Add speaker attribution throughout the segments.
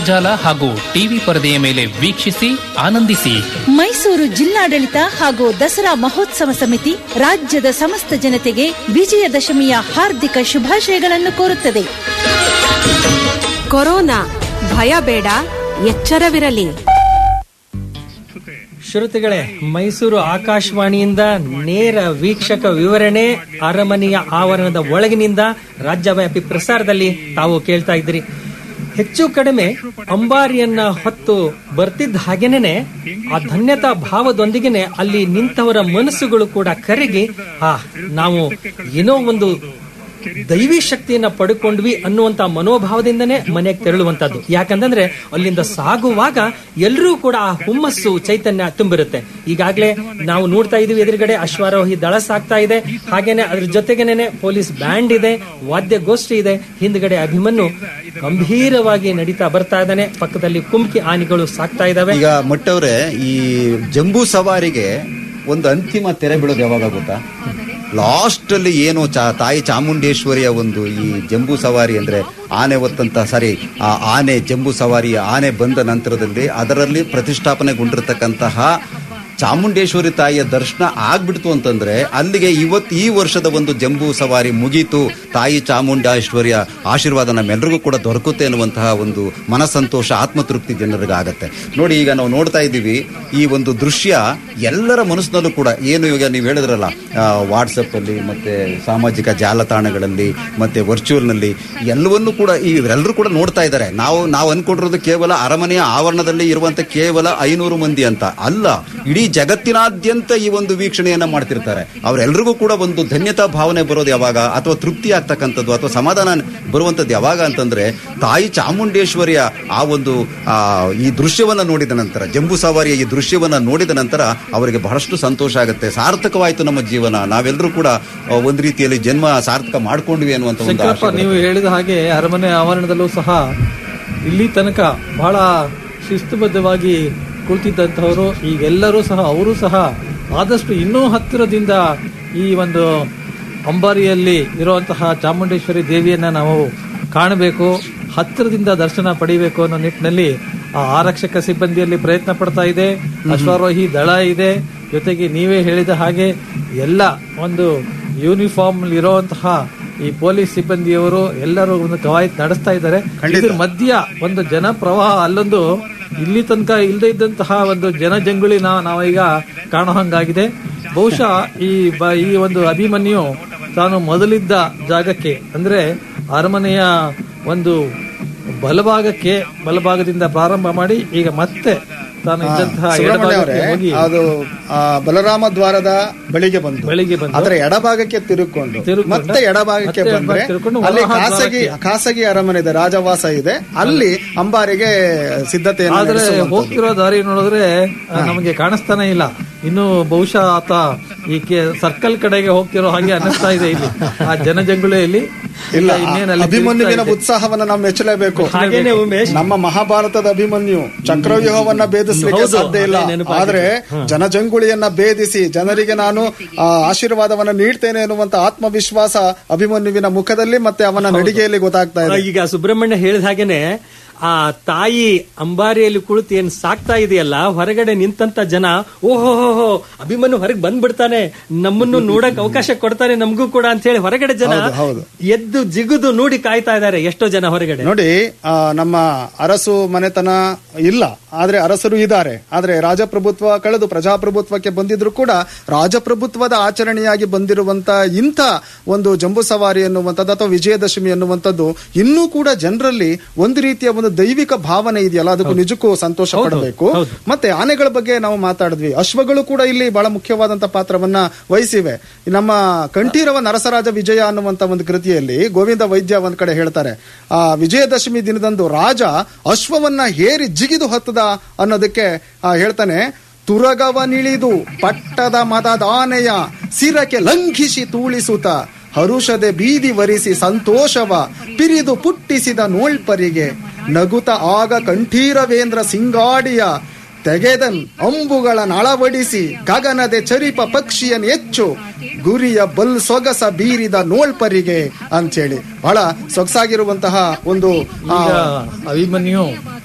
Speaker 1: ಜಾಲ ಹಾಗೂ ಟಿವಿ ಪರದೆಯ ಮೇಲೆ ವೀಕ್ಷಿಸಿ ಆನಂದಿಸಿ
Speaker 2: ಮೈಸೂರು ಜಿಲ್ಲಾಡಳಿತ ಹಾಗೂ ದಸರಾ ಮಹೋತ್ಸವ ಸಮಿತಿ ರಾಜ್ಯದ ಸಮಸ್ತ ಜನತೆಗೆ ವಿಜಯದಶಮಿಯ ಹಾರ್ದಿಕ ಶುಭಾಶಯಗಳನ್ನು ಕೋರುತ್ತದೆ
Speaker 3: ಕೊರೋನಾ ಭಯ ಬೇಡ ಎಚ್ಚರವಿರಲಿ
Speaker 4: ಶ್ರೋತೃಗಳೇ ಮೈಸೂರು ಆಕಾಶವಾಣಿಯಿಂದ ನೇರ ವೀಕ್ಷಕ ವಿವರಣೆ ಅರಮನೆಯ ಆವರಣದ ಒಳಗಿನಿಂದ ರಾಜ್ಯವ್ಯಾಪಿ ಪ್ರಸಾರದಲ್ಲಿ ತಾವು ಕೇಳ್ತಾ ಇದ್ದೀರಿ ಹೆಚ್ಚು ಕಡಿಮೆ ಅಂಬಾರಿಯನ್ನ ಹೊತ್ತು ಬರ್ತಿದ್ದ ಹಾಗೇನೆ ಆ ಧನ್ಯತಾ ಭಾವದೊಂದಿಗೆನೆ ಅಲ್ಲಿ ನಿಂತವರ ಮನಸ್ಸುಗಳು ಕೂಡ ಕರಗಿ ಆ ನಾವು ಏನೋ ಒಂದು ದೈವಿ ಶಕ್ತಿಯನ್ನ ಪಡ್ಕೊಂಡ್ವಿ ಅನ್ನುವಂತ ಮನೋಭಾವದಿಂದನೇ ಮನೆಗೆ ತೆರಳುವಂತದ್ದು ಯಾಕಂತಂದ್ರೆ ಅಲ್ಲಿಂದ ಸಾಗುವಾಗ ಎಲ್ಲರೂ ಕೂಡ ಆ ಹುಮ್ಮಸ್ಸು ಚೈತನ್ಯ ತುಂಬಿರುತ್ತೆ ಈಗಾಗಲೇ ನಾವು ನೋಡ್ತಾ ಇದೀವಿ ಎದುರುಗಡೆ ಅಶ್ವಾರೋಹಿ ದಳ ಸಾಕ್ತಾ ಇದೆ ಹಾಗೇನೆ ಅದ್ರ ಜೊತೆಗೇನೆ ಪೊಲೀಸ್ ಬ್ಯಾಂಡ್ ಇದೆ ವಾದ್ಯಗೋಷ್ಠಿ ಇದೆ ಹಿಂದ್ಗಡೆ ಅಭಿಮನ್ಯು ಗಂಭೀರವಾಗಿ ನಡೀತಾ ಬರ್ತಾ ಇದ್ದಾನೆ ಪಕ್ಕದಲ್ಲಿ ಕುಮ್ಕಿ ಆನೆಗಳು ಸಾಕ್ತಾ ಇದಾವೆ
Speaker 5: ಈಗ ಮಟ್ಟವ್ರೆ ಈ ಜಂಬೂ ಸವಾರಿಗೆ ಒಂದು ಅಂತಿಮ ತೆರೆ ಬೀಳೋದು ಯಾವಾಗ ಗೊತ್ತಾ ಲಾಸ್ಟ್ ಅಲ್ಲಿ ಏನು ಚಾ ತಾಯಿ ಚಾಮುಂಡೇಶ್ವರಿಯ ಒಂದು ಈ ಜಂಬೂ ಸವಾರಿ ಅಂದ್ರೆ ಆನೆ ಹೊತ್ತಂತ ಸಾರಿ ಆ ಆನೆ ಜಂಬೂ ಸವಾರಿ ಆನೆ ಬಂದ ನಂತರದಲ್ಲಿ ಅದರಲ್ಲಿ ಪ್ರತಿಷ್ಠಾಪನೆಗೊಂಡಿರ್ತಕ್ಕಂತಹ ಚಾಮುಂಡೇಶ್ವರಿ ತಾಯಿಯ ದರ್ಶನ ಆಗ್ಬಿಡ್ತು ಅಂತಂದ್ರೆ ಅಲ್ಲಿಗೆ ಇವತ್ತು ಈ ವರ್ಷದ ಒಂದು ಜಂಬೂ ಸವಾರಿ ಮುಗೀತು ತಾಯಿ ಚಾಮುಂಡೇಶ್ವರಿಯ ಆಶೀರ್ವಾದ ನಮ್ಮೆಲ್ಲರಿಗೂ ಕೂಡ ದೊರಕುತ್ತೆ ಅನ್ನುವಂತಹ ಒಂದು ಮನಸಂತೋಷ ಆತ್ಮತೃಪ್ತಿ ಜನರಿಗೆ ಆಗತ್ತೆ ನೋಡಿ ಈಗ ನಾವು ನೋಡ್ತಾ ಇದ್ದೀವಿ ಈ ಒಂದು ದೃಶ್ಯ ಎಲ್ಲರ ಮನಸ್ಸಿನಲ್ಲೂ ಕೂಡ ಏನು ಈಗ ನೀವು ಹೇಳಿದ್ರಲ್ಲ ವಾಟ್ಸಪ್ ಅಲ್ಲಿ ಮತ್ತೆ ಸಾಮಾಜಿಕ ಜಾಲತಾಣಗಳಲ್ಲಿ ಮತ್ತೆ ವರ್ಚುವಲ್ ನಲ್ಲಿ ಎಲ್ಲವನ್ನೂ ಕೂಡ ಇವರೆಲ್ಲರೂ ಕೂಡ ನೋಡ್ತಾ ಇದ್ದಾರೆ ನಾವು ನಾವು ಅನ್ಕೊಂಡಿರೋದು ಕೇವಲ ಅರಮನೆಯ ಆವರಣದಲ್ಲಿ ಇರುವಂತ ಕೇವಲ ಐನೂರು ಮಂದಿ ಅಂತ ಅಲ್ಲ ಇಡೀ ಜಗತ್ತಿನಾದ್ಯಂತ ಈ ಒಂದು ವೀಕ್ಷಣೆಯನ್ನ ಮಾಡ್ತಿರ್ತಾರೆ ಅವರೆಲ್ಲರಿಗೂ ಕೂಡ ಒಂದು ಧನ್ಯತಾ ಭಾವನೆ ಬರೋದು ಯಾವಾಗ ಅಥವಾ ತೃಪ್ತಿ ಆಗ್ತಕ್ಕಂಥದ್ದು ಅಥವಾ ಸಮಾಧಾನ ಬರುವಂತದ್ದು ಯಾವಾಗ ಅಂತಂದ್ರೆ ತಾಯಿ ಚಾಮುಂಡೇಶ್ವರಿಯ ಆ ಒಂದು ಆ, ಈ ದೃಶ್ಯವನ್ನ ನೋಡಿದ ನಂತರ ಜಂಬೂ ಸವಾರಿಯ ಈ ದೃಶ್ಯವನ್ನ ನೋಡಿದ ನಂತರ ಅವರಿಗೆ ಬಹಳಷ್ಟು ಸಂತೋಷ ಆಗುತ್ತೆ ಸಾರ್ಥಕವಾಯಿತು ನಮ್ಮ ಜೀವನ ನಾವೆಲ್ಲರೂ ಕೂಡ ಆ, ಒಂದು ರೀತಿಯಲ್ಲಿ ಜನ್ಮ ಸಾರ್ಥಕ ಮಾಡ್ಕೊಂಡ್ವಿ ಅನ್ನುವಂತ ಒಂದು
Speaker 6: ಶಂಕರಪ್ಪ
Speaker 5: ಆಶೆ
Speaker 6: ನೀವು ಹೇಳಿದ ಹಾಗೆ ಅರಮನೆ ಆವರಣದಲ್ಲೂ ಸಹ ಇಲ್ಲಿ ತನಕ ಬಹಳ ಶಿಸ್ತುಬದ್ಧವಾಗಿ ಕುಳಿತಿದ್ದಂತಹವರು ಈಗೆಲ್ಲರೂ ಸಹ ಅವರು ಸಹ ಆದಷ್ಟು ಇನ್ನೂ ಹತ್ತಿರದಿಂದ ಈ ಒಂದು ಅಂಬಾರಿಯಲ್ಲಿ ಇರುವಂತಹ ಚಾಮುಂಡೇಶ್ವರಿ ದೇವಿಯನ್ನ ನಾವು ಕಾಣಬೇಕು ಹತ್ತಿರದಿಂದ ದರ್ಶನ ಪಡಿಬೇಕು ಅನ್ನೋ ನಿಟ್ಟಿನಲ್ಲಿ ಆ ಆರಕ್ಷಕ ಸಿಬ್ಬಂದಿಯಲ್ಲಿ ಪ್ರಯತ್ನ ಪಡ್ತಾ ಇದೆ ಅಶ್ವಾರೋಹಿ ದಳ ಇದೆ ಜೊತೆಗೆ ನೀವೇ ಹೇಳಿದ ಹಾಗೆ ಎಲ್ಲ ಒಂದು ಯೂನಿಫಾರ್ಮ್ ಇರುವಂತಹ ಈ ಪೊಲೀಸ್ ಸಿಬ್ಬಂದಿಯವರು ಎಲ್ಲರೂ ಒಂದು ಕವಾಯತ್ ನಡೆಸ್ತಾ ಇದ್ದಾರೆ ಇದ್ರ ಮಧ್ಯ ಒಂದು ಜನ ಪ್ರವಾಹ ಅಲ್ಲೊಂದು ಇಲ್ಲಿ ತನಕ ಇಲ್ಲದೆ ಇದ್ದಂತಹ ಒಂದು ಜನಜಂಗುಳಿ ನಾವು ನಾವೀಗ ಕಾಣೋ ಹಂಗಾಗಿದೆ ಬಹುಶಃ ಈ ಬ- ಈ ಒಂದು ಅಭಿಮನ್ಯು ತಾನು ಮೊದಲಿದ್ದ ಜಾಗಕ್ಕೆ ಅಂದ್ರೆ ಅರಮನೆಯ ಒಂದು ಬಲಭಾಗಕ್ಕೆ ಬಲಭಾಗದಿಂದ ಪ್ರಾರಂಭ ಮಾಡಿ ಈಗ ಮತ್ತೆ ತಾನು ಇದ್ದಂತಹ
Speaker 7: ಸುಬ್ರಹ್ಮಣ್ಯ ಅವರೇ
Speaker 6: ಎಡಭಾಗಕ್ಕೆ ಹೋಗಿ
Speaker 7: ಅದು ಆ, ಬಲರಾಮ ದ್ವಾರದ ಬಳಿಗೆ ಬಂದು
Speaker 6: ಬೆಳಿಗ್ಗೆ ಬಂದು
Speaker 7: ಅದರ ಎಡಭಾಗಕ್ಕೆ ತಿರುಕೊಂಡು
Speaker 6: ತಿರುಗ್ಕೊಂಡು
Speaker 7: ಮತ್ತೆ ಎಡಭಾಗಕ್ಕೆ
Speaker 6: ಮತ್ತೆ
Speaker 7: ಬಂದ್ರೆ
Speaker 6: ತಿರುಗ್ಕೊಂಡು
Speaker 7: ಅಲ್ಲಿ
Speaker 6: ವರಾಹ
Speaker 7: ಖಾಸಗಿ
Speaker 6: ದ್ವಾರಕ್ಕೆ.
Speaker 7: ಖಾಸಗಿ ಅರಮನೆ ಇದೆ ರಾಜವಾಸ ಇದೆ ಅಲ್ಲಿ ಅಂಬಾರಿಗೆ ಸಿದ್ಧತೆಯನ್ನು
Speaker 6: ಆದ್ರೆ
Speaker 7: ನಡೆಸುವಂತದ್ದು.
Speaker 6: ಹೋಗ್ತಿರೋ ದಾರಿ ನೋಡಿದ್ರೆ ಆ, ನಮಗೆ ಕಾಣಿಸ್ತಾನೆ ಇಲ್ಲ ಇನ್ನು ಬಹುಶಃ ಆತ ಈ ಸರ್ಕಲ್ ಕಡೆಗೆ ಹೋಗ್ತಿರೋ ಹಾಗೆ ಅನ್ನಿಸ್ತಾ ಇದೆ ಇಲ್ಲಿ ಆ ಜನಜಂಗುಳಿಯಲ್ಲಿ
Speaker 7: ಇಲ್ಲ
Speaker 6: ಇನ್ನೇನು ಅಲ್ಲಿ
Speaker 7: ಅಭಿಮನ್ಯುವಿನ
Speaker 6: ತಿರುಗ್ತಾ ಇದೆ.
Speaker 7: ಉತ್ಸಾಹವನ್ನ ನಾವು ಮೆಚ್ಚಲೇಬೇಕು
Speaker 4: ಹಾಗೇನೆ ಉಮೇಶ್
Speaker 7: ನಮ್ಮ ಮಹಾಭಾರತದ ಅಭಿಮನ್ಯು ಚಕ್ರವ್ಯೂಹವನ್ನ ಭೇದಿಸಲಿಕ್ಕೆ
Speaker 4: ಹೌದು,
Speaker 7: ಸಾಧ್ಯ ಇಲ್ಲ
Speaker 4: ಅದೇ ನೆನಪಾಗಿದೆ.
Speaker 7: ಆದ್ರೆ ಜನಜಂಗುಳಿಯನ್ನ ಭೇದಿಸಿ ಜನರಿಗೆ ನಾನು ಆ, ಆಶೀರ್ವಾದವನ್ನ ನೀಡ್ತೇನೆ ಎನ್ನುವಂತ ಆತ್ಮವಿಶ್ವಾಸ ಅಭಿಮನ್ಯುವಿನ ಮುಖದಲ್ಲಿ ಮತ್ತೆ ಅವನ ನಡಿಗೆಯಲ್ಲಿ ಗೊತ್ತಾಗ್ತಾ ಇದೆ
Speaker 4: ಈಗ ಸುಬ್ರಹ್ಮಣ್ಯ ಹೇಳಿದ ಹಾಗೇನೆ ಆ ತಾಯಿ ಅಂಬಾರಿಯಲ್ಲಿ ಕುಳಿತು ಏನ್ ಸಾಕ್ತಾ ಇದೆಯಲ್ಲ ಹೊರಗಡೆ ನಿಂತಂತ ಜನ ಓಹೋ ಅಭಿಮನ್ಯು ಹೊರಗೆ ಬಂದ್ಬಿಡ್ತಾನೆ ನಮ್ಮನ್ನು ನೋಡಕ್ ಅವಕಾಶ ಕೊಡ್ತಾನೆ ನಮಗೂ ಕೂಡ ಅಂತ ಹೇಳಿ ಹೊರಗಡೆ ಜನ
Speaker 7: ಹೌದು, ಹೌದು.
Speaker 4: ಎದ್ದು ಜಿಗುದು ನೋಡಿ ಕಾಯ್ತಾ ಇದ್ದಾರೆ ಎಷ್ಟೋ ಜನ ಹೊರಗಡೆ
Speaker 7: ನೋಡಿ ಆ, ನಮ್ಮ ಅರಸು ಮನೆತನ ಇಲ್ಲ ಆದ್ರೆ ಅರಸರು ಇದ್ದಾರೆ ಆದ್ರೆ ರಾಜಪ್ರಭುತ್ವ ಕಳೆದು ಪ್ರಜಾಪ್ರಭುತ್ವಕ್ಕೆ ಬಂದಿದ್ರು ಕೂಡ ರಾಜಪ್ರಭುತ್ವದ ಆಚರಣೆಯಾಗಿ ಬಂದಿರುವಂತ ಇಂಥ ಒಂದು ಜಂಬೂ ಸವಾರಿ ಎನ್ನುವಂಥದ್ದು ಅಥವಾ ವಿಜಯದಶಮಿ ಎನ್ನುವಂಥದ್ದು ಇನ್ನೂ ಕೂಡ ಜನರಲ್ಲಿ ಒಂದು ರೀತಿಯ ಒಂದು ದೈವಿಕ ಭಾವನೆ ಇದೆಯಲ್ಲ ಅದಕ್ಕೂ ನಿಜಕ್ಕೂ ಸಂತೋಷ ಪಡಬೇಕು ಮತ್ತೆ ಆನೆಗಳ ಬಗ್ಗೆ ನಾವು ಮಾತಾಡಿದ್ವಿ ಅಶ್ವಗಳು ಕೂಡ ಇಲ್ಲಿ ಬಹಳ ಮುಖ್ಯವಾದಂತ ಪಾತ್ರವನ್ನ ವಹಿಸಿವೆ ನಮ್ಮ ಕಂಠೀರವ ನರಸರಾಜ ವಿಜಯ ಅನ್ನುವಂತ ಒಂದು ಕೃತಿಯಲ್ಲಿ ಗೋವಿಂದ ವೈದ್ಯ ಒಂದ್ ಕಡೆ ಹೇಳ್ತಾರೆ ಆ ವಿಜಯದಶಮಿ ದಿನದಂದು ರಾಜ ಅಶ್ವವನ್ನ ಹೇರಿ ಜಿಗಿದು ಹತ್ತದ ಅನ್ನೋದಕ್ಕೆ ಆ, ಹೇಳ್ತಾನೆ ತುರಗವನಿಳಿದು ಪಟ್ಟದ ಮದದಾನೆಯ ಸಿರಕ್ಕೆ ಲಂಘಿಸಿ ತೂಳಿಸುತ್ತ ಹರುಷದೆ ಬೀದಿ ವರಿಸಿ ಸಂತೋಷವ ಪಿರಿದು ಪುಟ್ಟಿಸಿದ ನೋಳ್ಪರಿಗೆ ನಗುತ ಆಗ ಕಂಠೀರವೇಂದ್ರ ಸಿಂಗಾಡಿಯ ತೆಗೆದನ್ ಅಂಬುಗಳ ನಳವಡಿಸಿ ಗಗನದೆ ಚರಿಪ ಪಕ್ಷಿಯನ್ ಹೆಚ್ಚು ಗುರಿಯ ಬಲ್ ಸೊಗಸ ಬೀರಿದ ನೋಳ್ಪರಿಗೆ ಅಂತೇಳಿ ಬಹಳ ಸೊಗಸಾಗಿರುವಂತಹ ಒಂದು ಆ,
Speaker 6: ಈಗ ಅಭಿಮನ್ಯು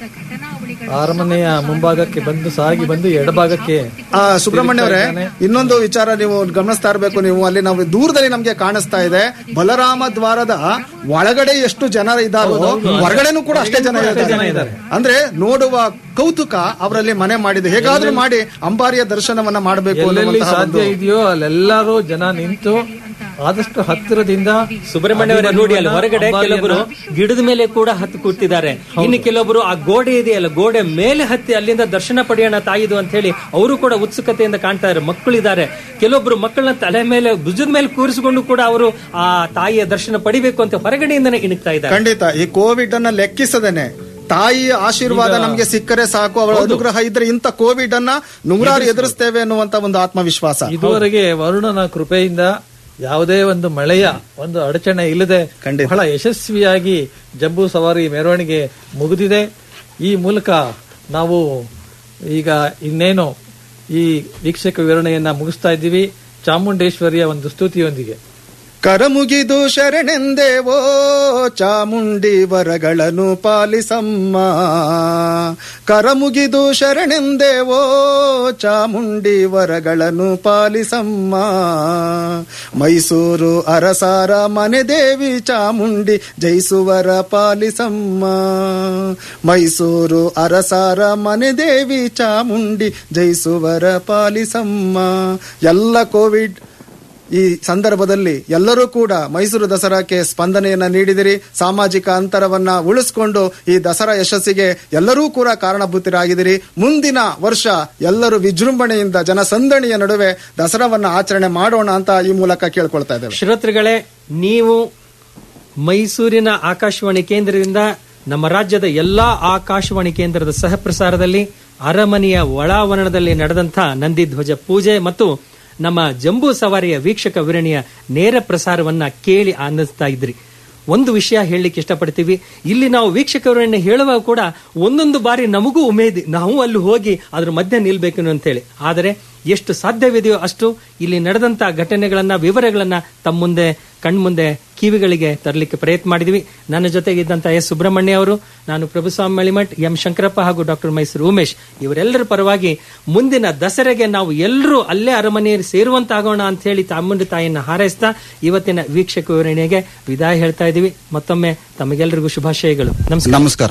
Speaker 6: ಅರಮನೆಯ ಮುಂಭಾಗಕ್ಕೆ ಬಂದು ಸಾಗಿ ಬಂದು ಎಡಭಾಗಕ್ಕೆ
Speaker 7: ಆ ಸುಬ್ರಹ್ಮಣ್ಯ ಅವರೇ ಇನ್ನೊಂದು ವಿಚಾರ ನೀವು ಗಮನಿಸ್ತಾ ಇರಬೇಕು ನೀವು ಅಲ್ಲಿ ನಾವು ದೂರದಲ್ಲಿ ನಮ್ಗೆ ಕಾಣಿಸ್ತಾ ಇದೆ ಬಲರಾಮ ದ್ವಾರದ ಒಳಗಡೆ ಎಷ್ಟು ಜನ ಇದ್ದಾರೋ ಹೊರಗಡೆನೂ ಕೂಡ ಅಷ್ಟೇ ಜನ ಇದ್ದಾರೆ ಅಂದ್ರೆ ನೋಡುವ ಕೌತುಕ ಅವರಲ್ಲಿ ಮನೆ ಮಾಡಿದೆ ಹೇಗಾದ್ರೂ ಮಾಡಿ ಅಂಬಾರಿಯ ದರ್ಶನವನ್ನ ಮಾಡಬೇಕು
Speaker 6: ಎಲ್ಲೆಲ್ಲಿ
Speaker 7: ಅನ್ನುವಂತಹ
Speaker 6: ಸಾಧ್ಯ
Speaker 7: ಒಂದು-
Speaker 6: ಇದೆಯೋ ಅಲ್ಲೆಲ್ಲರೂ ಜನ ನಿಂತು ಆದಷ್ಟು ಹತ್ತಿರದಿಂದ
Speaker 4: ಸುಬ್ರಹ್ಮಣ್ಯ ಅವರೇ ನೋಡಿ ಅಲ್ಲಿ ಹೊರಗಡೆ ಕೆಲವೊಬ್ಬರು ಗಿಡದ ಮೇಲೆ ಕೂಡ ಹತ್ತು ಕೂತಿದ್ದಾರೆ ಇನ್ನು ಕೆಲವೊಬ್ಬರು ಆ ಗೋಡೆ ಇದೆಯಲ್ಲ ಗೋಡೆ ಮೇಲೆ ಹತ್ತಿ ಅಲ್ಲಿಂದ ದರ್ಶನ ಪಡೆಯೋಣ ತಾಯಿದು ಅಂತ ಹೇಳಿ ಅವರು ಕೂಡ ಉತ್ಸುಕತೆಯಿಂದ ಕಾಣ್ತಾ ಇದ್ದಾರೆ ಮಕ್ಕಳಿದ್ದಾರೆ ಕೆಲವೊಬ್ರು ಮಕ್ಕಳನ್ನ ತಲೆ ಮೇಲೆ ಭುಜದ ಮೇಲೆ ಕೂರಿಸಿಕೊಂಡು ಕೂಡ ಅವರು ಆ ತಾಯಿಯ ದರ್ಶನ ಪಡಿಬೇಕು ಅಂತ ಹೊರಗಡೆಯಿಂದನೇ ಇಣುಕ್ತಾ ಇದ್ದಾರೆ
Speaker 7: ಖಂಡಿತ ಈ ಕೋವಿಡ್ ಅನ್ನ ಲೆಕ್ಕಿಸದೇನೆ ತಾಯಿಯ ಆಶೀರ್ವಾದ ನಮ್ಗೆ ಸಿಕ್ಕರೆ ಸಾಕು ಅವಳ ಅನುಗ್ರಹ ಇದ್ರೆ ಇಂಥ ಕೋವಿಡ್ ಅನ್ನ ನೂರಾರು ಎದುರಿಸ್ತೇವೆ ಅನ್ನುವಂತ ಒಂದು ಆತ್ಮವಿಶ್ವಾಸ
Speaker 6: ಇದುವರೆಗೆ ವರುಣನ ಕೃಪೆಯಿಂದ ಯಾವುದೇ ಒಂದು ಮಳೆಯ ಒಂದು ಅಡಚಣೆ ಇಲ್ಲದೆ
Speaker 7: ಖಂಡಿತ.
Speaker 6: ಬಹಳ ಯಶಸ್ವಿಯಾಗಿ ಜಂಬೂ ಸವಾರಿ ಮೆರವಣಿಗೆ ಮುಗಿದಿದೆ ಈ ಮೂಲಕ ನಾವು ಈಗ ಇನ್ನೇನು ಈ ವೀಕ್ಷಕ ವಿವರಣೆಯನ್ನ ಮುಗಿಸ್ತಾ ಇದ್ದೀವಿ ಚಾಮುಂಡೇಶ್ವರಿಯ ಒಂದು ಸ್ತುತಿಯೊಂದಿಗೆ
Speaker 7: ಕರಮುಗಿದು ಶರಣೆಂದೇವೋ ಚಾಮುಂಡಿ ವರಗಳನ್ನು ಪಾಲಿಸಮ್ಮ ಕರಮುಗಿದು ಶರಣೆಂದೇವೋ ಚಾಮುಂಡಿ ವರಗಳನ್ನು ಪಾಲಿಸಮ್ಮ ಮೈಸೂರು ಅರಸಾರ ಮನೆ ದೇವಿ ಚಾಮುಂಡಿ ಜಯಿಸುವರ ಪಾಲಿಸಮ್ಮ ಮೈಸೂರು ಅರಸಾರ ಮನೆ ದೇವಿ ಚಾಮುಂಡಿ ಜಯಿಸುವರ ಪಾಲಿಸಮ್ಮ ಎಲ್ಲ ಕೋವಿಡ್ ಈ ಸಂದರ್ಭದಲ್ಲಿ ಎಲ್ಲರೂ ಕೂಡ ಮೈಸೂರು ದಸರಾಕ್ಕೆ ಸ್ಪಂದನೆಯನ್ನ ನೀಡಿದಿರಿ ಸಾಮಾಜಿಕ ಅಂತರವನ್ನ ಉಳಿಸ್ಕೊಂಡು ಈ ದಸರಾ ಯಶಸ್ಸಿಗೆ ಎಲ್ಲರೂ ಕೂಡ ಕಾರಣಭೂತರಾಗಿದ್ದೀರಿ ಮುಂದಿನ ವರ್ಷ ಎಲ್ಲರೂ ವಿಜೃಂಭಣೆಯಿಂದ ಜನಸಂದಣಿಯ ನಡುವೆ ದಸರಾವನ್ನ ಆಚರಣೆ ಮಾಡೋಣ ಅಂತ ಈ ಮೂಲಕ ಕೇಳ್ಕೊಳ್ತಾ ಇದ್ದೇವೆ
Speaker 4: ಶ್ರೋತೃಗಳೇ ನೀವು ಮೈಸೂರಿನ ಆಕಾಶವಾಣಿ ಕೇಂದ್ರದಿಂದ ನಮ್ಮ ರಾಜ್ಯದ ಎಲ್ಲಾ ಆಕಾಶವಾಣಿ ಕೇಂದ್ರದ ಸಹಪ್ರಸಾರದಲ್ಲಿ ಅರಮನೆಯ ಒಳಾವರಣದಲ್ಲಿ ನಡೆದಂಥ ನಂದಿಧ್ವಜ ಪೂಜೆ ಮತ್ತು ನಮ್ಮ ಜಂಬೂ ಸವಾರಿಯ ವೀಕ್ಷಕ ವಿವರಣೆಯ ನೇರ ಪ್ರಸಾರವನ್ನ ಕೇಳಿ ಆನಂದಿಸ್ತಾ ಇದ್ರಿ ಒಂದು ವಿಷಯ ಹೇಳಲಿಕ್ಕೆ ಇಷ್ಟಪಡ್ತೀವಿ ಇಲ್ಲಿ ನಾವು ವೀಕ್ಷಕ ವಿವರಣೆ ಹೇಳುವಾಗ ಕೂಡ ಒಂದೊಂದು ಬಾರಿ ನಮಗೂ ಉಮೇದಿ ನಾವು ಅಲ್ಲಿ ಹೋಗಿ ಅದ್ರ ಮಧ್ಯೆ ನಿಲ್ಬೇಕು ಅಂತೇಳಿ ಆದರೆ ಎಷ್ಟು ಸಾಧ್ಯವಿದೆಯೋ ಅಷ್ಟು ಇಲ್ಲಿ ನಡೆದಂತ ಘಟನೆಗಳನ್ನ ವಿವರಗಳನ್ನ ತಮ್ಮ ಮುಂದೆ ಕಣ್ಮುಂದೆ ಕಿವಿಗಳಿಗೆ ತರಲಿಕ್ಕೆ ಪ್ರಯತ್ನ ಮಾಡಿದ್ವಿ ನನ್ನ ಜೊತೆಗೆ ಇದ್ದಂತ ಎಸ್ ಸುಬ್ರಹ್ಮಣ್ಯ ಅವರು ನಾನು ಪ್ರಭುಸ್ವಾಮಿ ಮಳಿಮಠ್ ಎಂ ಶಂಕರಪ್ಪ ಹಾಗೂ ಡಾಕ್ಟರ್ ಮೈಸೂರು ಉಮೇಶ್ ಇವರೆಲ್ಲರ ಪರವಾಗಿ ಮುಂದಿನ ದಸರೆಗೆ ನಾವು ಎಲ್ಲರೂ ಅಲ್ಲೇ ಅರಮನೆಯಲ್ಲಿ ಸೇರುವಂತಾಗೋಣ ಅಂತ ಹೇಳಿ ಚಾಮುಂಡಿ ತಾಯಿಯನ್ನ ಹಾರೈಸ್ತಾ ಇವತ್ತಿನ ವೀಕ್ಷಕ ವಿವರಣೆಗೆ ವಿದಾಯ ಹೇಳ್ತಾ ಇದೀವಿ ಮತ್ತೊಮ್ಮೆ ತಮಗೆಲ್ಲರಿಗೂ ಶುಭಾಶಯಗಳು ನಮಸ್ಕಾರ
Speaker 5: ನಮಸ್ಕಾರ